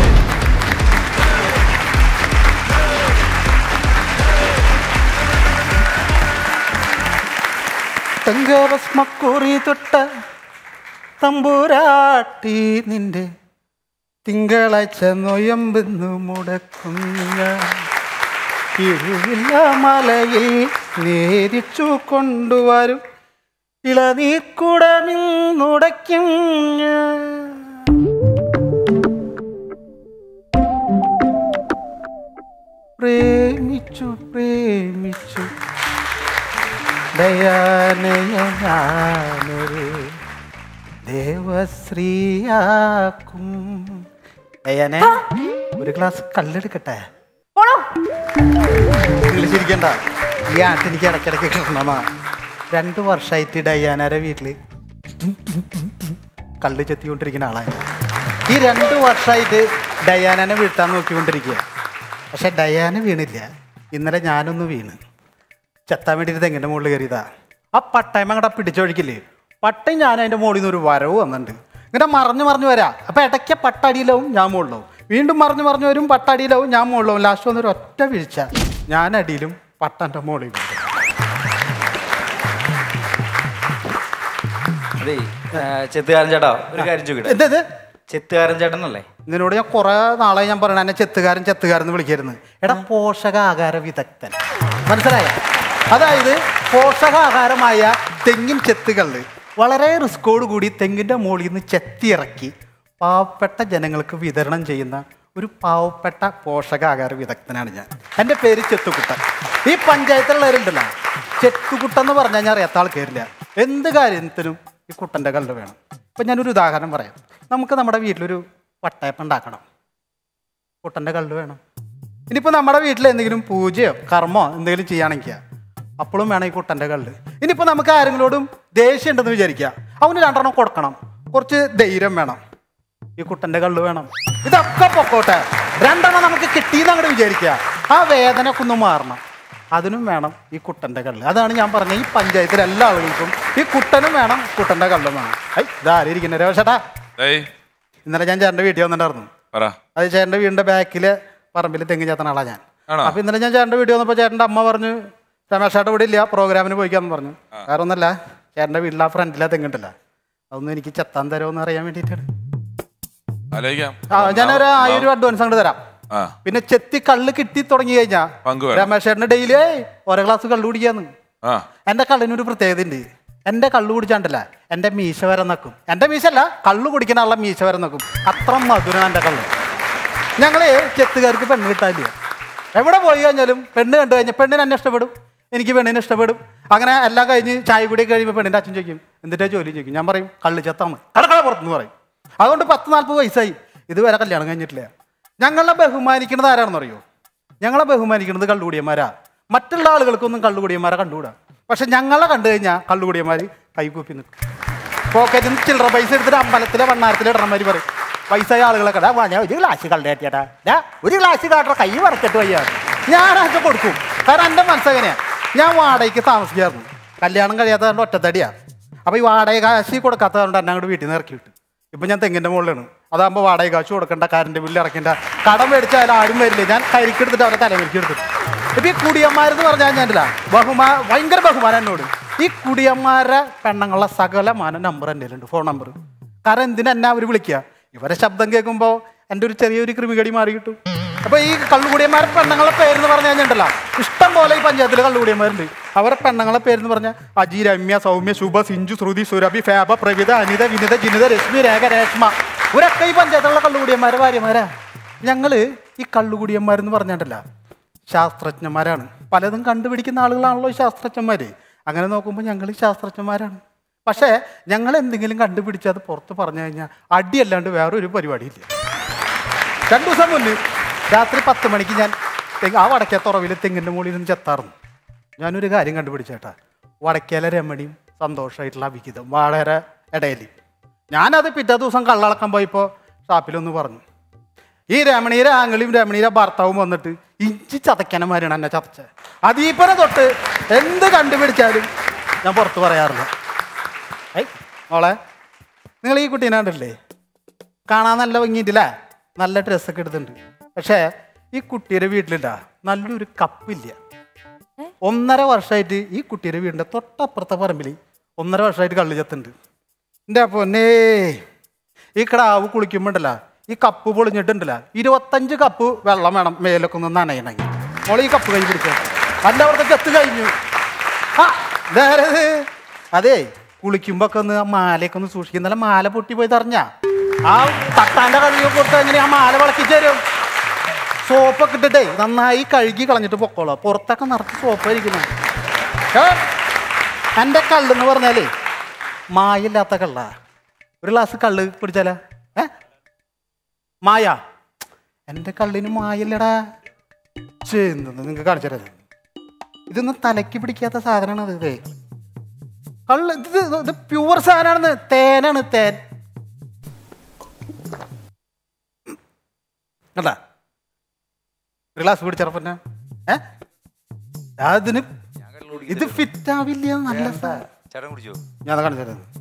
തങ്കഭസ്മക്കുറി തൊട്ട തമ്പുരാട്ടി നിന്റെ തിങ്കളാഴ്ച നൊയമ്പെന്നു മുടക്കുന്ന ഇരുവില്ല മലയിൽ നേരിച്ചു കൊണ്ടുവരും ഇളനീക്കുടമിൽ നുടയ്ക്കും ഞാൻ. പ്രേമിച്ചു പ്രേമിച്ചു ദയാനയ ഞാനൊരു ദേവശ്രീയാക്കും ദയാനെ ഒരു ഗ്ലാസ് കല്ലെടുക്കട്ടെ പോണോ വിളിച്ചിരിക്കണ്ട ഈ ആട്ട് എനിക്ക് ഇടയ്ക്കിടയ്ക്ക് കിട്ടണമാ രണ്ട് വർഷമായിട്ട് ഡയാനാരെ വീട്ടില് കള്ള് ചെത്തിക്കൊണ്ടിരിക്കുന്ന ആളാണ് ഈ രണ്ട് വർഷമായിട്ട് ഡയാനെ വീഴ്ത്താൻ നോക്കിക്കൊണ്ടിരിക്കുക പക്ഷെ ഡയാന വീണില്ല ഇന്നലെ ഞാനൊന്ന് വീണ് ചെത്താൻ വേണ്ടിയിട്ട് തെങ്ങിൻ്റെ മുകളിൽ കയറിയതാ ആ പട്ടയം അങ്ങടെ പിടിച്ചൊഴിക്കില്ലേ പട്ടയം ഞാൻ അതിൻ്റെ മുകളിൽ നിന്ന് ഒരു വരവ് വന്നിട്ടുണ്ട് ഇങ്ങനെ മറിഞ്ഞു മറിഞ്ഞു വരാം അപ്പം ഇടയ്ക്ക് പട്ടടിയിലാവും ഞാൻ മുകളിലാവും വീണ്ടും മറിഞ്ഞു മറിഞ്ഞു വരും പട്ടടിയിലാവും ഞാൻ മുകളിലാവും ലാസ്റ്റ് വന്നൊരു ഒറ്റ വീഴ്ച ഞാൻ അടിയിലും പട്ടൻ്റെ മുകളിൽ വീഴും അതെ ചെത്തുകാരൻ ചേട്ടാ ഒരു കാര്യം ചോദിക്കട്ടെ എന്തത് ചെത്തുകാരൻ ചേട്ടനല്ലേ നിന്നോട് ഞാൻ കുറേ നാളായി ഞാൻ പറയണ എന്നെ ചെത്തുകാരൻ ചെത്തുകാരൻ എന്ന് വിളിക്കരുന്ന് എടാ പോഷകാഹാര വിദഗ്ധൻ മനസ്സിലായ അതായത് പോഷകാഹാരമായ തെങ്ങിൻ ചെത്തുകളിൽ വളരെ റിസ്കോട് കൂടി തെങ്ങിൻ്റെ മുകളിൽ നിന്ന് ചെത്തിയിറക്കി പാവപ്പെട്ട ജനങ്ങൾക്ക് വിതരണം ചെയ്യുന്ന ഒരു പാവപ്പെട്ട പോഷകാഹാര വിദഗ്ധനാണ് ഞാൻ എൻ്റെ പേര് ചെത്തുകുട്ടൻ ഈ പഞ്ചായത്തിലുള്ളവരുണ്ടല്ലോ ചെത്തുകുട്ടൻ എന്ന് പറഞ്ഞാൽ ഞാൻ അറിയാത്ത ആൾക്കാരില്ല എന്ത് കാര്യത്തിനും ഈ കുട്ടൻ്റെ കല്ല് വേണം ഇപ്പം ഞാനൊരു ഉദാഹരണം പറയാം നമുക്ക് നമ്മുടെ വീട്ടിലൊരു വട്ടയപ്പം ഉണ്ടാക്കണം കുട്ടൻ്റെ കല്ല് വേണം ഇനിയിപ്പോൾ നമ്മുടെ വീട്ടിൽ എന്തെങ്കിലും പൂജയോ കർമ്മോ എന്തെങ്കിലും ചെയ്യുകയാണെങ്കിൽ അപ്പോഴും വേണം ഈ കുട്ടൻ്റെ കല്ല് ഇനിയിപ്പോൾ നമുക്ക് ആരെങ്കിലോടും ദേഷ്യം ഉണ്ടെന്ന് വിചാരിക്കുക അവന് രണ്ടെണ്ണം കൊടുക്കണം കുറച്ച് ധൈര്യം വേണം ഈ കുട്ടൻ്റെ കല്ല് വേണം ഇതൊക്കെ പൊക്കോട്ടെ രണ്ടെണ്ണം നമുക്ക് കിട്ടിയെന്ന് അങ്ങോട്ട് വിചാരിക്കുക ആ വേദനയൊക്കെ ഒന്ന് മാറണം അതിനും വേണം ഈ കുട്ടൻ്റെ കല്ല് അതാണ് ഞാൻ പറഞ്ഞത് ഈ പഞ്ചായത്തിലെ എല്ലാ ആളുകൾക്കും ഈ കുട്ടനും വേണം കുട്ടൻ്റെ കല്ലും വേണം ഐ ഇതാരിയിരിക്കുന്ന രേവശേട്ടാ ഏയ് ഇന്നലെ ഞാൻ ചേട്ടൻ്റെ വീട്ടിൽ വന്നിട്ടുണ്ടായിരുന്നു പറ അത് ചേട്ടൻ്റെ വീടിൻ്റെ ബാക്കില് പറമ്പിൽ തെങ്ങ് ചേത്തണ ആളാ ഞാൻ ആണോ? അപ്പൊ ഇന്നലെ ഞാൻ ചേട്ടൻ്റെ വീട്ടിൽ വന്നപ്പോൾ ചേട്ടൻ്റെ അമ്മ പറഞ്ഞു രമേശേട്ട ഇവിടെ ഇല്ല പ്രോഗ്രാമിന് പോയിക്കാന്ന് പറഞ്ഞു വേറെ ഒന്നല്ല ചേട്ടൻ്റെ വീട്ടിൽ ആ ഫ്രണ്ടിലാ തെങ്ങുണ്ടല്ല അതൊന്നും എനിക്ക് ചെത്താൻ തരുമോ അറിയാൻ വേണ്ടിയിട്ടാണ് ആലോചിക്കാം ആ ഞാനൊരു ആയിരം രൂപ അഡ്വാൻസ് അങ്ങോട്ട് തരാം ആ പിന്നെ ചെത്തി കള്ള് കിട്ടി തുടങ്ങി കഴിഞ്ഞാ പങ്ക് വേണം. രമേശേട്ടന് ഡെയിലി ഓരോ ഗ്ലാസ് കള്ള് കുടിക്കാന്ന് ആ എൻ്റെ കള്ളിനൊരു പ്രത്യേകത ഉണ്ട് എൻ്റെ കള്ളു കുടിച്ചാണ്ടല്ല എൻ്റെ മീശ വരെ നക്കും എൻ്റെ മീശല്ല കള്ളു കുടിക്കുന്ന ആളുടെ മീശ വരെ നക്കും അത്ര മധുരം എൻ്റെ കള്ള് ഞങ്ങൾ ചെത്തുകാർക്ക് പെണ്ണ് കിട്ടാനില്ല എവിടെ പോയി കഴിഞ്ഞാലും പെണ്ണ് കണ്ടു കഴിഞ്ഞാൽ പെണ്ണിന് എന്നെ ഇഷ്ടപ്പെടും എനിക്ക് പെണ്ണിനെ ഇഷ്ടപ്പെടും അങ്ങനെ എല്ലാം കഴിഞ്ഞ് ചായ കൂടി കഴിയുമ്പോൾ പെണ്ണിൻ്റെ അച്ഛൻ ചോദിക്കും എന്നിട്ടാ ജോലി ചോദിക്കും ഞാൻ പറയും കള്ള് ചെത്താന്ന് കടക്കള പുറത്തുനിന്ന് പറയും അതുകൊണ്ട് പത്ത് നാൽപ്പത് വയസ്സായി ഇതുവരെ കല്യാണം കഴിഞ്ഞിട്ടില്ല ഞങ്ങളെ ബഹുമാനിക്കുന്നത് ആരാണെന്ന് അറിയോ ഞങ്ങളെ ബഹുമാനിക്കുന്നത് കള്ളുകൂടിയന്മാരാ മറ്റുള്ള ആളുകൾക്കൊന്നും കള്ളുകൂടിയന്മാരെ കണ്ടുകൂടാ പക്ഷെ ഞങ്ങളെ കണ്ടു കഴിഞ്ഞാൽ കള്ളുകൂടിയന്മാർ കൈകൂപ്പി നിൽക്കും പോക്കറ്റിൽ നിന്ന് ചില്ലറ പൈസ എടുത്തിട്ട് അമ്പലത്തിലെ വണ്ണാരത്തിലെ ഇടണമാര് പറയും പൈസ ആളുകളെ കടാ വാ ഞാൻ ഒരു ഗ്ലാസ് കള്ളേറ്റിയാടാ ഡാ ഒരു ഗ്ലാസ് കാട്ടറ കൈ വറച്ചിട്ട് വയ്യ ഞാനൊക്കെ കൊടുക്കും കാരണം എൻ്റെ മനസ്സെങ്ങനെയാ ഞാൻ വാടകയ്ക്ക് താമസിക്കായിരുന്നു കല്യാണം കഴിയാത്ത കൊണ്ട് ഒറ്റത്തടിയാ അപ്പോൾ ഈ വാടക കാശ് കൊടുക്കാത്തതുകൊണ്ട് എന്നെ അങ്ങോട്ട് വീട്ടിൽ നിന്ന് ഇറക്കി വിട്ടു ഇപ്പം ഞാൻ തെങ്ങിൻ്റെ മുകളിലാണ് അതാകുമ്പോൾ വാടക കാശ് കൊടുക്കണ്ട കറണ്ട് ബില്ല് ഇറക്കണ്ട കടം മേടിച്ചാൽ ആരും വരില്ല ഞാൻ കരിക്കെടുത്തിട്ട് അവരെ തലവരിക്ക് എടുത്തിട്ട് ഇപ്പം ഈ കുടിയന്മാരെന്ന് പറഞ്ഞാൽ ഞാനില്ല ബഹുമാ ഭയങ്കര ബഹുമാനം എന്നോട് ഈ കുടിയന്മാരെ പെണ്ണുങ്ങളെ സകലമാന നമ്പർ എൻ്റെ ഉണ്ട് ഫോൺ നമ്പർ കാരണം എന്തിനാ എന്നെ അവർ വിളിക്കുക ഇവരെ ശബ്ദം കേൾക്കുമ്പോൾ എൻ്റെ ഒരു ചെറിയൊരു ക്രിമികടി മാറി കിട്ടും അപ്പൊ ഈ കള്ളുകൂടിയന്മാരെ പെണ്ണുങ്ങളെ പേരെന്ന് പറഞ്ഞു കഴിഞ്ഞിട്ടുണ്ടല്ലോ ഇഷ്ടം പോലെ ഈ പഞ്ചായത്തിൽ കള്ളുകൂടിയന്മാരുണ്ട് അവരെ പെണ്ണുങ്ങളെ പേരെന്ന് പറഞ്ഞാൽ അജി രമ്യ സൗമ്യ ശുഭ സിഞ്ചു ശ്രുതി സുരഭി ഫാബ പ്രവിത അനിത വിനിത ജിനിത രശ്മി രേഖ രേഷ്മ ഇവരൊക്കെ ഈ പഞ്ചായത്തിലുള്ള കള്ളുകൂടിയന്മാരെ ഭാര്യമാരാ ഞങ്ങള് ഈ കള്ളുകൂടിയന്മാരെന്ന് പറഞ്ഞിട്ടല്ല ശാസ്ത്രജ്ഞന്മാരാണ് പലതും കണ്ടുപിടിക്കുന്ന ആളുകളാണല്ലോ ഈ ശാസ്ത്രജ്ഞന്മാര് അങ്ങനെ നോക്കുമ്പോൾ ഞങ്ങൾ ശാസ്ത്രജ്ഞന്മാരാണ് പക്ഷേ ഞങ്ങൾ എന്തെങ്കിലും കണ്ടുപിടിച്ച് അത് പുറത്ത് പറഞ്ഞു കഴിഞ്ഞാൽ അടിയല്ലാണ്ട് വേറൊരു പരിപാടിയില്ല രണ്ടു ദിവസം മുന്നേ രാത്രി പത്ത് മണിക്ക് ഞാൻ തെങ്ങ് ആ വടക്കേ തുറവിൽ തെങ്ങിൻ്റെ മുകളിൽ നിന്ന് ചെത്താറുന്നു ഞാനൊരു കാര്യം കണ്ടുപിടിച്ചേട്ടാ വടക്കേലെ രമണിയും സന്തോഷമായിട്ടുള്ള അഭിഹിതം വളരെ ഇടയിൽ ഞാനത് പിറ്റേ ദിവസം കള്ളളക്കം പോയപ്പോൾ ഷാപ്പിലൊന്ന് പറഞ്ഞു ഈ രമണീരെ ആങ്ങളിയും രമണീരെ ഭർത്താവും വന്നിട്ട് ഇഞ്ചി ചതയ്ക്കനമാരാണ് എന്നെ ചതച്ചത് അതീപ്പനെ തൊട്ട് എന്ത് കണ്ടുപിടിച്ചാലും ഞാൻ പുറത്ത് പറയാറില്ല ഐ മോളെ നിങ്ങൾ ഈ കുട്ടീനെ കണ്ടില്ലേ കാണാൻ നല്ല ഭംഗിയിട്ടില്ലേ നല്ല ഡ്രസ്സൊക്കെ എടുത്തിട്ടുണ്ട് പക്ഷേ ഈ കുട്ടിയുടെ വീട്ടിലില്ല നല്ലൊരു കപ്പില്ല ഒന്നര വർഷമായിട്ട് ഈ കുട്ടിയുടെ വീടിൻ്റെ തൊട്ടപ്പുറത്തെ പറമ്പിൽ ഒന്നര വർഷമായിട്ട് കള്ളി ചത്തുണ്ട് എൻ്റെ പൊന്നേ ഈ കിടാവ് കുളിക്കുമ്പോണ്ടല്ല ഈ കപ്പ് പൊളിഞ്ഞിട്ടുണ്ടല്ല ഇരുപത്തഞ്ച് കപ്പ് വെള്ളം വേണം മേലൊക്കെ ഒന്ന് നനയണമെങ്കിൽ മോളെ ഈ കപ്പ് കൈ പിടിച്ചോ എല്ലാവർക്കും ചത്ത് കഴിഞ്ഞു ആ ഇതാരത് അതേ കുളിക്കുമ്പോ ഒക്കെ ഒന്ന് ആ മാലയൊക്കെ ഒന്ന് സൂക്ഷിക്കും ഇന്നലെ മാല പൊട്ടി പോയി തറഞ്ഞാ ആ തട്ടാന്റെ കഴുകി കൊടുത്ത് എങ്ങനെ ആ മാല വളക്കി തരും സോപ്പൊക്കെ ഇട്ടിട്ടേ നന്നായി കഴുകി കളഞ്ഞിട്ട് പൊക്കോളാം പുറത്തൊക്കെ നിറച്ച് സോപ്പായിരിക്കുന്നു ഏ? എൻ്റെ കള്ളെന്ന് പറഞ്ഞാലേ മായില്ലാത്ത കള്ള ഒരു ഗ്ലാസ് കള്ള് പിടിച്ചാലോ ഏ മായ എൻ്റെ കള്ളിന് മായല്ലടാ ചെയ്യുന്നത് നിങ്ങൾക്ക് കാണിച്ചു തരാം ഇതൊന്നും തലയ്ക്ക് പിടിക്കാത്ത സാധനമാണ് ഇത് ഇതേ കള്ള് ഇത് ഇത് ഇത് പ്യുവർ സാധനമാണെന്ന് തേനാണ് തേൻ കണ്ടാ ഒരു ഗ്ലാസ് പിടിച്ചറപ്പന്നെ ഏ അതിന് ഇത് ഫിറ്റ് ആവില്ല നല്ല സാ- ചേട്ടൻ കുടിച്ചോ ഞാൻ അത് കാണിച്ചു തരാം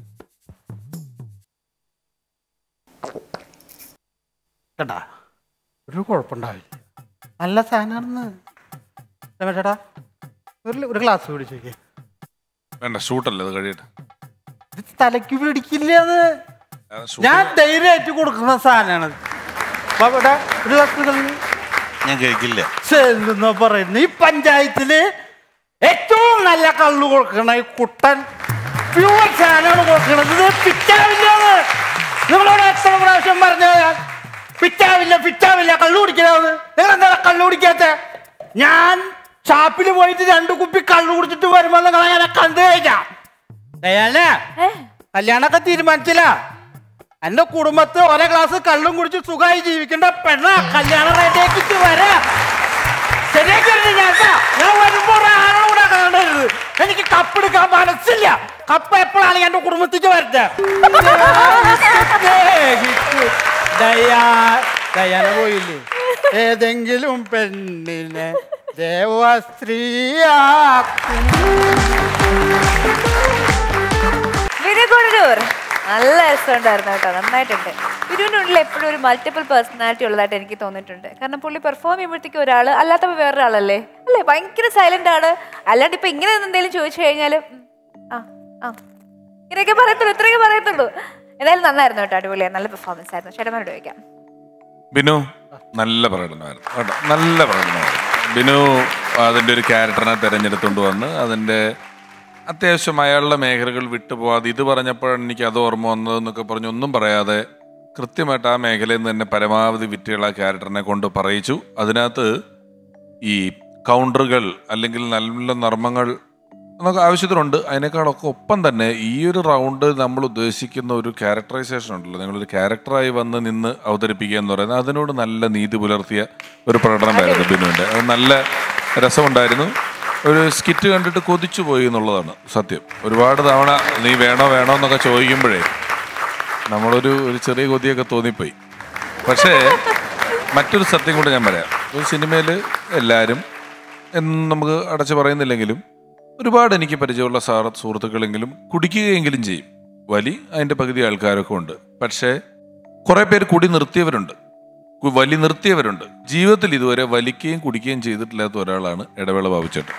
കണ്ടാ ഒരു കുഴപ്പമുണ്ടാവില്ല നല്ല സാധനമാണെന്ന് രമേശേട്ടാ ഒരു ഒരു ഗ്ലാസ് പിടിച്ചേക്ക് വേണ്ട ഷൂട്ടല്ലേ അത് കഴിയട്ടെ ഇത് തലയ്ക്ക് പിടിക്കില്ല അത് ആ, shoot ഞാൻ ധൈര്യമായിട്ട് കൊടുക്കുന്ന സാധനമാണ് ഒരു ഗ്ലാസ് കളഞ്ഞു ഞാൻ കഴിക്കില്ല ചെന്നാ പറയുന്നത് ഈ പഞ്ചായത്തില് ഏറ്റവും നല്ല കള്ളു കൊടുക്കണ ഈ കുട്ടൻ പ്യൂർ സാധനമാണ് കൊടുക്കണത് ഇത് പിറ്റാവില്ലാന്ന് നിങ്ങളോട് എത്ര പ്രാവശ്യം പറഞ്ഞു പിറ്റാവില്ല പിറ്റാവില്ല കള്ളു കുടിക്കലാന്ന് നിങ്ങൾ എന്താ കള്ളു കുടിക്കാത്ത ഞാൻ ഷാപ്പിൽ പോയിട്ട് രണ്ട് കുപ്പി കള്ളു കുടിച്ചിട്ട് വരുമ്പോ നിങ്ങൾ അങ്ങനെ കണ്ടു കഴിഞ്ഞാ ദയാലേ കല്യാണമൊക്കെ തീരുമാനിച്ചില്ല എന്റെ കുടുംബത്ത് ഒരേ ഗ്ലാസ് കള്ളും കുടിച്ച് സുഖമായി ജീവിക്കേണ്ട പെണ്ണ കല്യാണം റെഡിയാക്കിട്ട് വരാ ശരിയാക്കരുത് ഞാൻ ട്ടാ. ഞാൻ വരുമ്പോ ഒരാളെ കൂടെ കാണരുത് എനിക്ക് കപ്പെടുക്കാൻ മനസ്സില്ല കപ്പ് എപ്പോഴാണ് എന്റെ കുടുംബത്തിക്ക് വരട്ടെ ദയാ ദയാന പോയില്ലേ ഏതെങ്കിലും പെണ്ണിനെ ദേവസ്ത്രീയാക്കും വിനുകൊടൂർ നല്ല രസമുണ്ടായിരുന്നു കേട്ടോ നന്നായിട്ടുണ്ട് വിനുവിൻ്റെ ഉള്ളിൽ എപ്പോഴും ഒരു മൾട്ടിപ്പിൾ പേഴ്സണാലിറ്റി ഉള്ളതായിട്ട് എനിക്ക് തോന്നിയിട്ടുണ്ട് കാരണം പുള്ളി പെർഫോം ചെയ്യുമ്പോഴത്തേക്കും ഒരാൾ അല്ലാത്തപ്പോൾ വേറൊരാളല്ലേ അല്ലേ ഭയങ്കര സൈലന്റ് ആണ് അല്ലാണ്ട് ഇപ്പൊ ഇങ്ങനെ എന്തെങ്കിലും ചോദിച്ചു കഴിഞ്ഞാൽ ആ ആ ഇങ്ങനെയൊക്കെ പറയത്തുള്ളൂ ഇത്രയൊക്കെ പറയത്തുള്ളൂ എന്തായാലും നന്നായിരുന്നു കേട്ടോ അടിപൊളിയാണ് നല്ല പെർഫോമൻസ് ആയിരുന്നു ചേട്ടന്മാരോട് ചോദിക്കാം ബിനു നല്ല പ്രകടനമായിരുന്നു കേട്ടോ നല്ല പ്രകടനമായിരുന്നു ബിനു അതിൻ്റെ ഒരു ക്യാരക്ടറിനെ തിരഞ്ഞെടുത്തുകൊണ്ട് വന്ന് അതിൻ്റെ അത്യാവശ്യം അയാളുടെ മേഖലകൾ വിട്ടുപോകാതെ ഇത് പറഞ്ഞപ്പോഴാണ് എനിക്ക് അത് ഓർമ്മ വന്നതെന്നൊക്കെ പറഞ്ഞ് ഒന്നും പറയാതെ കൃത്യമായിട്ട് ആ മേഖലയിൽ നിന്ന് തന്നെ പരമാവധി വിറ്റുള്ള ആ ക്യാരക്ടറിനെ കൊണ്ട് പറയിച്ചു അതിനകത്ത് ഈ കൗണ്ടറുകൾ അല്ലെങ്കിൽ നല്ല നർമ്മങ്ങൾ എന്നൊക്കെ ആവശ്യത്തിനുണ്ട് അതിനേക്കാളൊക്കെ ഒപ്പം തന്നെ ഈ ഒരു റൗണ്ട് നമ്മൾ ഉദ്ദേശിക്കുന്ന ഒരു ക്യാരക്ടറൈസേഷൻ ഉണ്ടല്ലോ നിങ്ങളൊരു ക്യാരക്ടറായി വന്ന് നിന്ന് അവതരിപ്പിക്കുക എന്ന് പറയുന്നത് അതിനോട് നല്ല നീതി പുലർത്തിയ ഒരു പ്രകടനമായിരുന്നു ബിനുവിൻ്റെ അത് നല്ല രസമുണ്ടായിരുന്നു ഒരു സ്കിറ്റ് കണ്ടിട്ട് കൊതിച്ചു പോയി എന്നുള്ളതാണ് സത്യം ഒരുപാട് തവണ നീ വേണോ വേണോ എന്നൊക്കെ ചോദിക്കുമ്പോഴേ നമ്മളൊരു ഒരു ചെറിയ കൊതിയൊക്കെ തോന്നിപ്പോയി പക്ഷേ മറ്റൊരു സത്യം കൂടെ ഞാൻ പറയാം ഒരു സിനിമയിൽ എല്ലാവരും എന്ന് നമുക്ക് അടച്ചു പറയുന്നില്ലെങ്കിലും ഒരുപാട് എനിക്ക് പരിചയമുള്ള സാർ സുഹൃത്തുക്കളെങ്കിലും കുടിക്കുകയെങ്കിലും ചെയ്യും വലി അതിൻ്റെ പകുതി ആൾക്കാരൊക്കെ ഉണ്ട് പക്ഷേ കുറേ പേര് കുടി നിർത്തിയവരുണ്ട് കു- വലി നിർത്തിയവരുണ്ട് ജീവിതത്തിൽ ഇതുവരെ വലിക്കുകയും കുടിക്കുകയും ചെയ്തിട്ടില്ലാത്ത ഒരാളാണ് ഇടവേള ബാബുച്ചേട്ടൻ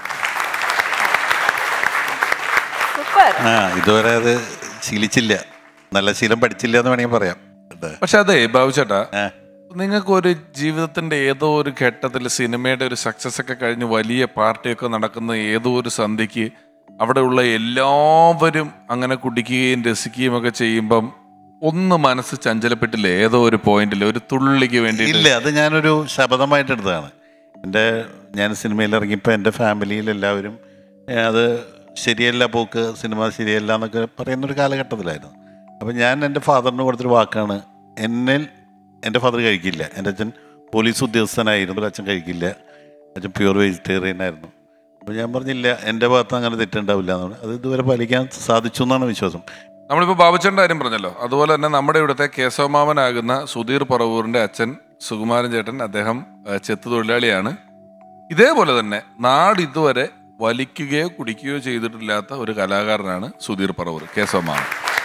സൂപ്പർ ആ ഇതുവരെ അത് ശീലിച്ചില്ല നല്ല ശീലം പഠിച്ചില്ല എന്ന് വേണമെങ്കിൽ പറയാം അതെ. പക്ഷെ അതെ ബാബുച്ചേട്ടാ ആ. നിങ്ങൾക്ക് ഒരു ജീവിതത്തിന്റെ ഏതോ ഒരു ഘട്ടത്തിൽ സിനിമയുടെ ഒരു സക്സസ് ഒക്കെ കഴിഞ്ഞ് വലിയ പാർട്ടിയൊക്കെ നടക്കുന്ന ഏതോ ഒരു സന്ധ്യക്ക് അവിടെയുള്ള എല്ലാവരും അങ്ങനെ കുടിക്കുകയും രസിക്കുകയും ഒക്കെ ചെയ്യുമ്പം ഒന്ന് മനസ്സ് ചഞ്ചലപ്പെട്ടില്ലേ ഏതോ ഒരു പോയിന്റിൽ ഒരു തുള്ളിക്ക് വേണ്ടി ഇല്ല അത് ഞാനൊരു ശപഥമായിട്ട് എടുത്തതാണ് എൻ്റെ ഞാൻ സിനിമയിൽ ഇറങ്ങിയപ്പോൾ എൻ്റെ ഫാമിലിയിൽ എല്ലാവരും ഏ, അത് ശരിയല്ല പോക്ക് സിനിമ ശരിയല്ല എന്നൊക്കെ പറയുന്നൊരു കാലഘട്ടത്തിലായിരുന്നു അപ്പം ഞാൻ എൻ്റെ ഫാദറിന് കൊടുത്തൊരു വാക്കാണ് എന്നിൽ എൻ്റെ ഫാദർ കഴിക്കില്ല എൻ്റെ അച്ഛൻ പോലീസ് ഉദ്യോഗസ്ഥനായിരുന്നു അച്ഛൻ കഴിക്കില്ല അച്ഛൻ പ്യൂർ വെജിറ്റേറിയൻ ആയിരുന്നു അപ്പോൾ ഞാൻ പറഞ്ഞില്ല എൻ്റെ ഭാഗത്ത് അങ്ങനെ തെറ്റുണ്ടാവില്ല എന്ന് പറഞ്ഞു അത് ഇതുവരെ പാലിക്കാൻ സാധിച്ചു എന്നാണ് വിശ്വാസം നമ്മളിപ്പോൾ ബാബുച്ചേട്ടൻ്റെ കാര്യം പറഞ്ഞല്ലോ അതുപോലെ തന്നെ നമ്മുടെ ഇവിടുത്തെ കേശവമാമനാകുന്ന സുധീർ പറവൂറിന്റെ അച്ഛൻ സുകുമാരൻ ചേട്ടൻ അദ്ദേഹം ആ, ചെത്ത് തൊഴിലാളിയാണ് ഇതേപോലെ തന്നെ നാട് ഇതുവരെ വലിക്കുകയോ കുടിക്കുകയോ ചെയ്തിട്ടില്ലാത്ത ഒരു കലാകാരനാണ് സുധീർ പറവൂർ കേശവമാമൻ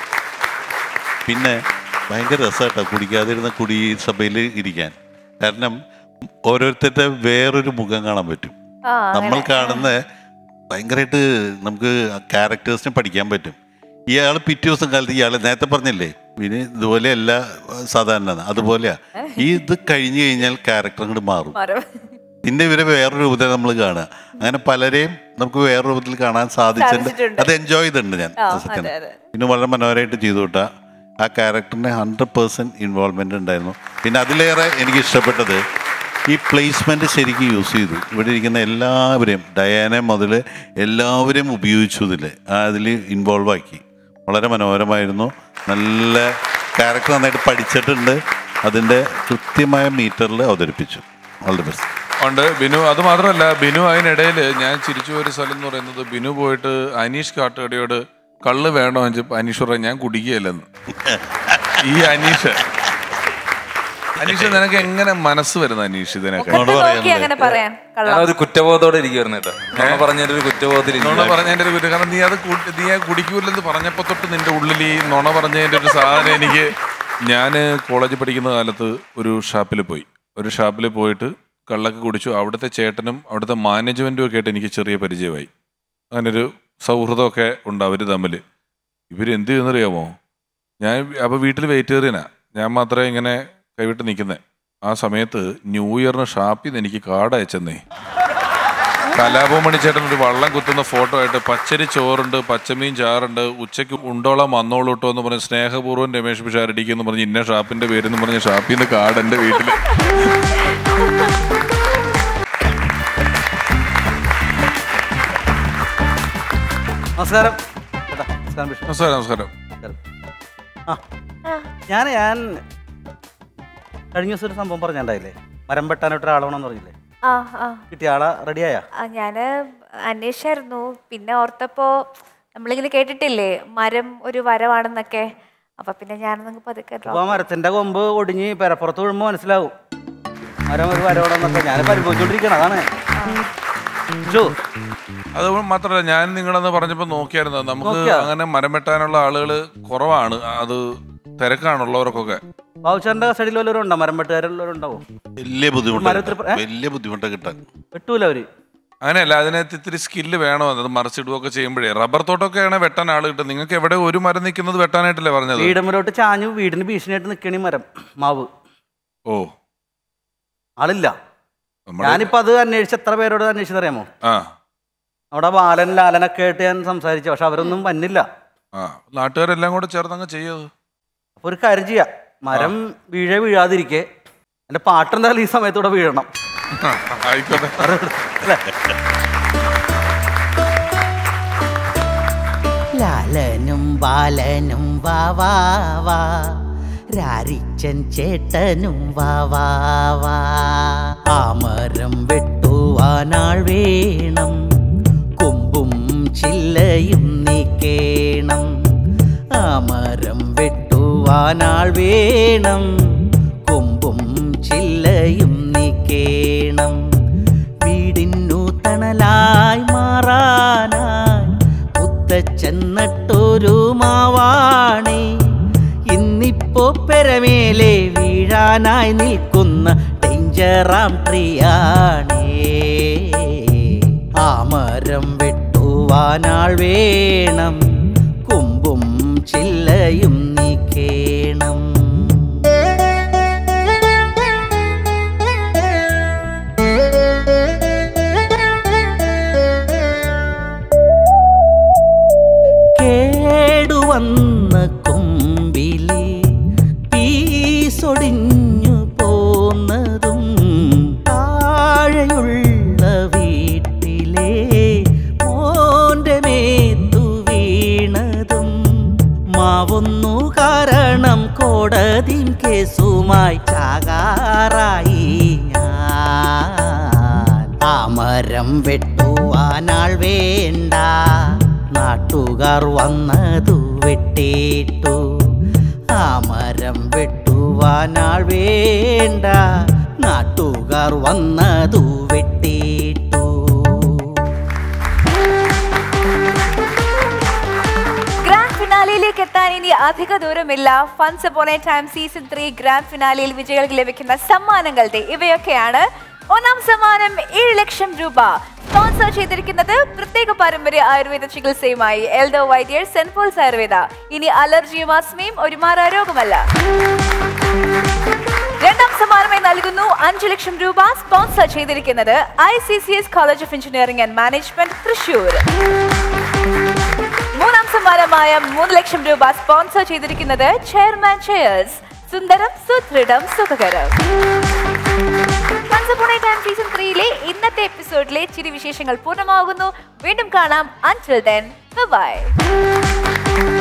പിന്നെ ഭയങ്കര രസമായിട്ടോ കുടിക്കാതിരുന്ന കുടി സഭയിൽ ഇരിക്കാൻ കാരണം ഓരോരുത്തരുടെ വേറൊരു മുഖം കാണാൻ പറ്റും ആ നമ്മൾ കാണുന്ന ഭയങ്കരമായിട്ട് നമുക്ക് ക്യാരക്ടേഴ്സിനെ പഠിക്കാൻ പറ്റും ഇയാൾ പിറ്റേ ദിവസം കാലത്ത് ഇയാൾ നേരത്തെ പറഞ്ഞില്ലേ പിന്നെ ഇതുപോലെയല്ല സാധാരണ അതുപോലെയാ ഈ ഇത് കഴിഞ്ഞു കഴിഞ്ഞാൽ ക്യാരക്ടർ അങ്ങോട്ട് മാറും മരം പിന്നെ ഇവരെ വേറൊരു രൂപത്തിൽ നമ്മൾ കാണുക അങ്ങനെ പലരെയും നമുക്ക് വേറൊരു രൂപത്തിൽ കാണാൻ സാധിച്ചിട്ടുണ്ട് സാധിച്ചിട്ടുണ്ട്. അത് എൻജോയ് ചെയ്തിട്ടുണ്ട് ഞാൻ ആ, സത്യം. അതെ, അതെ. പിന്നെ വളരെ മനോഹരമായിട്ട് ചെയ്തു വിട്ട ആ ക്യാരക്ടറിന് ഹൺഡ്രഡ് പേഴ്സൻറ്റ് ഇൻവോൾവ്മെൻ്റ് ഉണ്ടായിരുന്നു പിന്നെ അതിലേറെ എനിക്ക് ഇഷ്ടപ്പെട്ടത് ഈ പ്ലേസ്മെൻറ്റ് ശരിക്കും യൂസ് ചെയ്തു ഇവിടെ ഇരിക്കുന്ന എല്ലാവരെയും ഡയാന മുതൽ എല്ലാവരെയും ഉപയോഗിച്ചു ഇതിൽ അതിൽ ഇൻവോൾവ് ആക്കി വളരെ മനോഹരമായിരുന്നു നല്ല ക്യാരക്ടർ നന്നായിട്ട് പഠിച്ചിട്ടുണ്ട് അതിൻ്റെ കൃത്യമായ മീറ്ററിൽ അവതരിപ്പിച്ചു ഓൾ ദി ബെസ്റ്റ് ഉണ്ട് ബിനു അത് മാത്രമല്ല ബിനു അതിനിടയിൽ ഞാൻ ചിരിച്ചു പോയ ഒരു സ്ഥലം എന്ന് പറയുന്നത് ബിനു പോയിട്ട് അനീഷ് കാട്ടുകടിയോട് കള്ള് വേണോ എന്ന് ചോദിച്ചപ്പോൾ അനീഷ് പറയാം ഞാൻ കുടിക്കുകയല്ലെന്ന് ഈ അനീഷ് അനീഷ് നിനക്ക് എങ്ങനെ മനസ്സ് വരുന്ന അനീഷ് ഇതിനൊക്കെ എന്നോട് നോക്കി പറയാനുള്ളത്. അങ്ങനെ പറയാൻ കള്ളം ഞാനൊരു കുറ്റബോധത്തോടെ ഇരിക്കുവായിരുന്നു കേട്ടോ ഞാൻ പറഞ്ഞതിന്റെ ഒരു കുറ്റബോധത്തിൽ നുണ ഇരിക്കുവായിരുന്നു. പറഞ്ഞതിന്റെ ഒരു കുറ്റം കാരണം നീ അത് കൂട്ടി- നീ ആ കുടിക്കൂലെന്ന് പറഞ്ഞപ്പോ തൊട്ട് നിന്റെ ഉള്ളിൽ ഈ നുണ പറഞ്ഞതിന്റെ ഒരു സാധനം എനിക്ക് ഞാൻ കോളേജിൽ പഠിക്കുന്ന കാലത്ത് ഒരു ഷാപ്പിൽ പോയി ഒരു ഷാപ്പിൽ പോയിട്ട് കള്ളൊക്കെ കുടിച്ചു അവിടുത്തെ ചേട്ടനും അവിടുത്തെ മാനേജ്മെന്റും ഒക്കെ ആയിട്ട് എനിക്ക് ചെറിയ പരിചയമായി അങ്ങനെ ഒരു സൗഹൃദമൊക്കെ ഉണ്ട് അവർ തമ്മിൽ ഇവർ എന്ത് ചെയ്യുന്നറിയാമോ ഞാൻ അപ്പോൾ വീട്ടിൽ വെജിറ്റേറിയനാ ഞാൻ മാത്രമേ ഇങ്ങനെ കൈവിട്ട് നിൽക്കുന്നത് ആ സമയത്ത് ന്യൂ ഇയറിന് ഷാപ്പിൽ നിന്ന് എനിക്ക് കാർഡ് അയച്ചെന്നേ കലാഭവമണി ചേട്ടൻ ഒരു വള്ളം കുത്തുന്ന ഫോട്ടോ ആയിട്ട് പച്ചരി ചോറുണ്ട് പച്ചമീൻ ചാറുണ്ട് ഉച്ചയ്ക്ക് ഉണ്ടോളം വന്നോളൂ കേട്ടോ എന്ന് പറഞ്ഞ് സ്നേഹപൂർവ്വം രമേശ് പിഷാരടിക്ക് എന്ന് പറഞ്ഞ് ഇന്ന ഷാപ്പിന്റെ പേരെന്ന് പറഞ്ഞ് ഷാപ്പിൽ നിന്ന് കാർഡ് എൻ്റെ വീട്ടിൽ നമസ്കാരം ചേട്ടാ, നമസ്കാരം വിഷ്ണു നമസ്കാരം നമസ്കാരം ആ ഞാൻ ഞാൻ കഴിഞ്ഞ ദിവസം ഒരു സംഭവം പറഞ്ഞിട്ടുണ്ടായില്ലേ മരം വെട്ടാനായിട്ട് ഒരാളാണെന്ന് പറഞ്ഞില്ലേ ആ ആ കിട്ടിയ ആളെ റെഡിയായ ആ, ഞാന് അന്വേഷിച്ചായിരുന്നു പിന്നെ ഓർത്തപ്പോ നമ്മളിങ്ങനെ കേട്ടിട്ടില്ലേ മരം ഒരു വരവാണെന്നൊക്കെ അപ്പൊ പിന്നെ ഞാനൊന്നും പതുക്കെ അപ്പൊ ആ drop- മരത്തിന്റെ കൊമ്പ് ഒടിഞ്ഞ് പെരപ്പുറത്ത് വീഴുമ്പോ മനസ്സിലാവും മരം ഒരു വരവണമെന്നൊക്കെ ഞാൻ പരിഭവിച്ചോണ്ടിരിക്കണം അതാണ് ഷോ അത് മാത്രമല്ല ഞാൻ നിങ്ങളെന്ന് പറഞ്ഞപ്പോൾ നോക്കിയായിരുന്നു നമുക്ക് നോക്കിയോ? അങ്ങനെ മരം വെട്ടാനുള്ള ആളുകൾ കുറവാണ് അത് തിരക്കാണുള്ളവർക്കൊക്കെ ബാബുച്ചാറിന്റെ കസ്റ്റഡിയിൽ വല്ലവരും ഉണ്ടോ മരം വെട്ടുകാരുള്ളവരും ഉണ്ടാവും വലിയ ബുദ്ധിമുട്ട് മരത്തിൽ പ്ര- ഏ? വലിയ ബുദ്ധിമുട്ട് കിട്ടാൻ വെട്ടൂല അവര് അങ്ങനെയല്ല അതിനകത്ത് ഇത്തിരി സ്കില്ല് വേണം അത് മറിച്ചിടുകയൊക്കെ ചെയ്യുമ്പോഴേ റബ്ബർ തോട്ടമൊക്കെയാണ് വെട്ടാൻ ആൾ കിട്ടും നിങ്ങൾക്ക് എവിടെ ഒരു മരം നിൽക്കുന്നത് വെട്ടാനായിട്ടല്ലേ പറഞ്ഞത് വീടുമ്പിലോട്ട് ചാഞ്ഞു വീടിന് ഭീഷണിയായിട്ട് നിക്കണി മരം മാവ് ഓ ആളില്ല നമ്മുടെ ഞാനിപ്പോ അത് അന്വേഷിച്ച് എത്ര പേരോട് അന്വേഷിച്ചറിയാമോ ആ അവിടെ ബാലൻ ലാലനൊക്കെ ആയിട്ട് ഞാൻ സംസാരിച്ചു പക്ഷെ അവരൊന്നും വന്നില്ല ആ നാട്ടുകാരെല്ലാം കൂടെ ചേർന്നങ്ങ് ചെയ്യത് അപ്പൊ ഒരു കാര്യം ചെയ്യാം മരം വീഴ വീഴാതിരിക്കെ എന്റെ പാട്ടെന്തായാലും ഈ സമയത്തൂടെ വീഴണം ആയിക്കോട്ടെ അല്ലേ ലലനും ബാലനും വാ വാ വാ രാരിച്ചൻ ചേട്ടനും വാ വാ വാ ആമരം വെട്ടുവാനാൾ വേണം കൊമ്പും ചില്ലയും നീക്കേണം ആമരം വെട്ടുവാനാൾ വേണം കൊമ്പും ചില്ലയും നീക്കേണം വീടിന്നു തണലായി മാറാനായി മുത്തച്ഛൻ നട്ടൊരു മാവാണേ ഇന്നിപ്പോ പെരമേലെ വീഴാനായി നിൽക്കുന്ന ഡേഞ്ചറാം ട്രീയാണേ ആമരം വെട്ടുവാനാൾ വേണം കൊമ്പും ചില്ലയും നീക്കേണം കേടുവന്ന കൊമ്പിലെ പീസൊടിഞ്ഞു പോന്നതും താഴെയുള്ള വീട്ടിലെ മോന്റെ മേത്തു വീണതും മാവുന്നു കാരണം കോടതി കേസുമായി ചാകാറായി ഞാൻ ആമരം വെട്ടുവാനാൾ വേണ്ട നാട്ടുകാർ വന്നതു വെട്ടിട്ടു ആമരം വെട്ടുവാനാൾ വേണ്ട നാട്ടുകാർ വന്നതു വെട്ടിട്ടു ഗ്രാൻഡ് ഫിനാലയിലേക്ക് എത്താൻ ഇനി അധിക ദൂരമില്ല funs upon a time season three grand ഫിനാലയിൽ വിജയികൾക്ക് ലഭിക്കുന്ന സമ്മാനങ്ങളുടെ ഇവയൊക്കെയാണ് ഒന്നാം സമ്മാനം ഏഴ് ലക്ഷം രൂപ സ്പോൺസർ ചെയ്തിരിക്കുന്നത് പ്രത്യേക പാരമ്പര്യ ആയുർവേദ ചികിത്സയുമായി എൽദോ വൈദ്യർ സെന്റ് പോൾസ് ആയുർവേദ ഇനി അലർജിയും ആസ്മയും ഒരു മാറാ രോഗമല്ല രണ്ടാം സമ്മാനമായി നൽകുന്നു അഞ്ചു ലക്ഷം രൂപ സ്പോൺസർ ചെയ്തിരിക്കുന്നത് I C C S college of engineering and management Thrissur മൂന്നാം സമ്മാനമായ മൂന്ന് ലക്ഷം രൂപ സ്പോൺസർ ചെയ്തിരിക്കുന്നത് ചെയർമാൻ ചെയേഴ്സ് സുന്ദരം സുദൃഢം സുഖകരം സീസൺ ത്രീയിലെ ഇന്നത്തെ എപ്പിസോഡിലെ ചിരി വിശേഷങ്ങൾ പൂർണ്ണമാകുന്നു വീണ്ടും കാണാം അൻറ്റിൽ ദെൻ ബൈ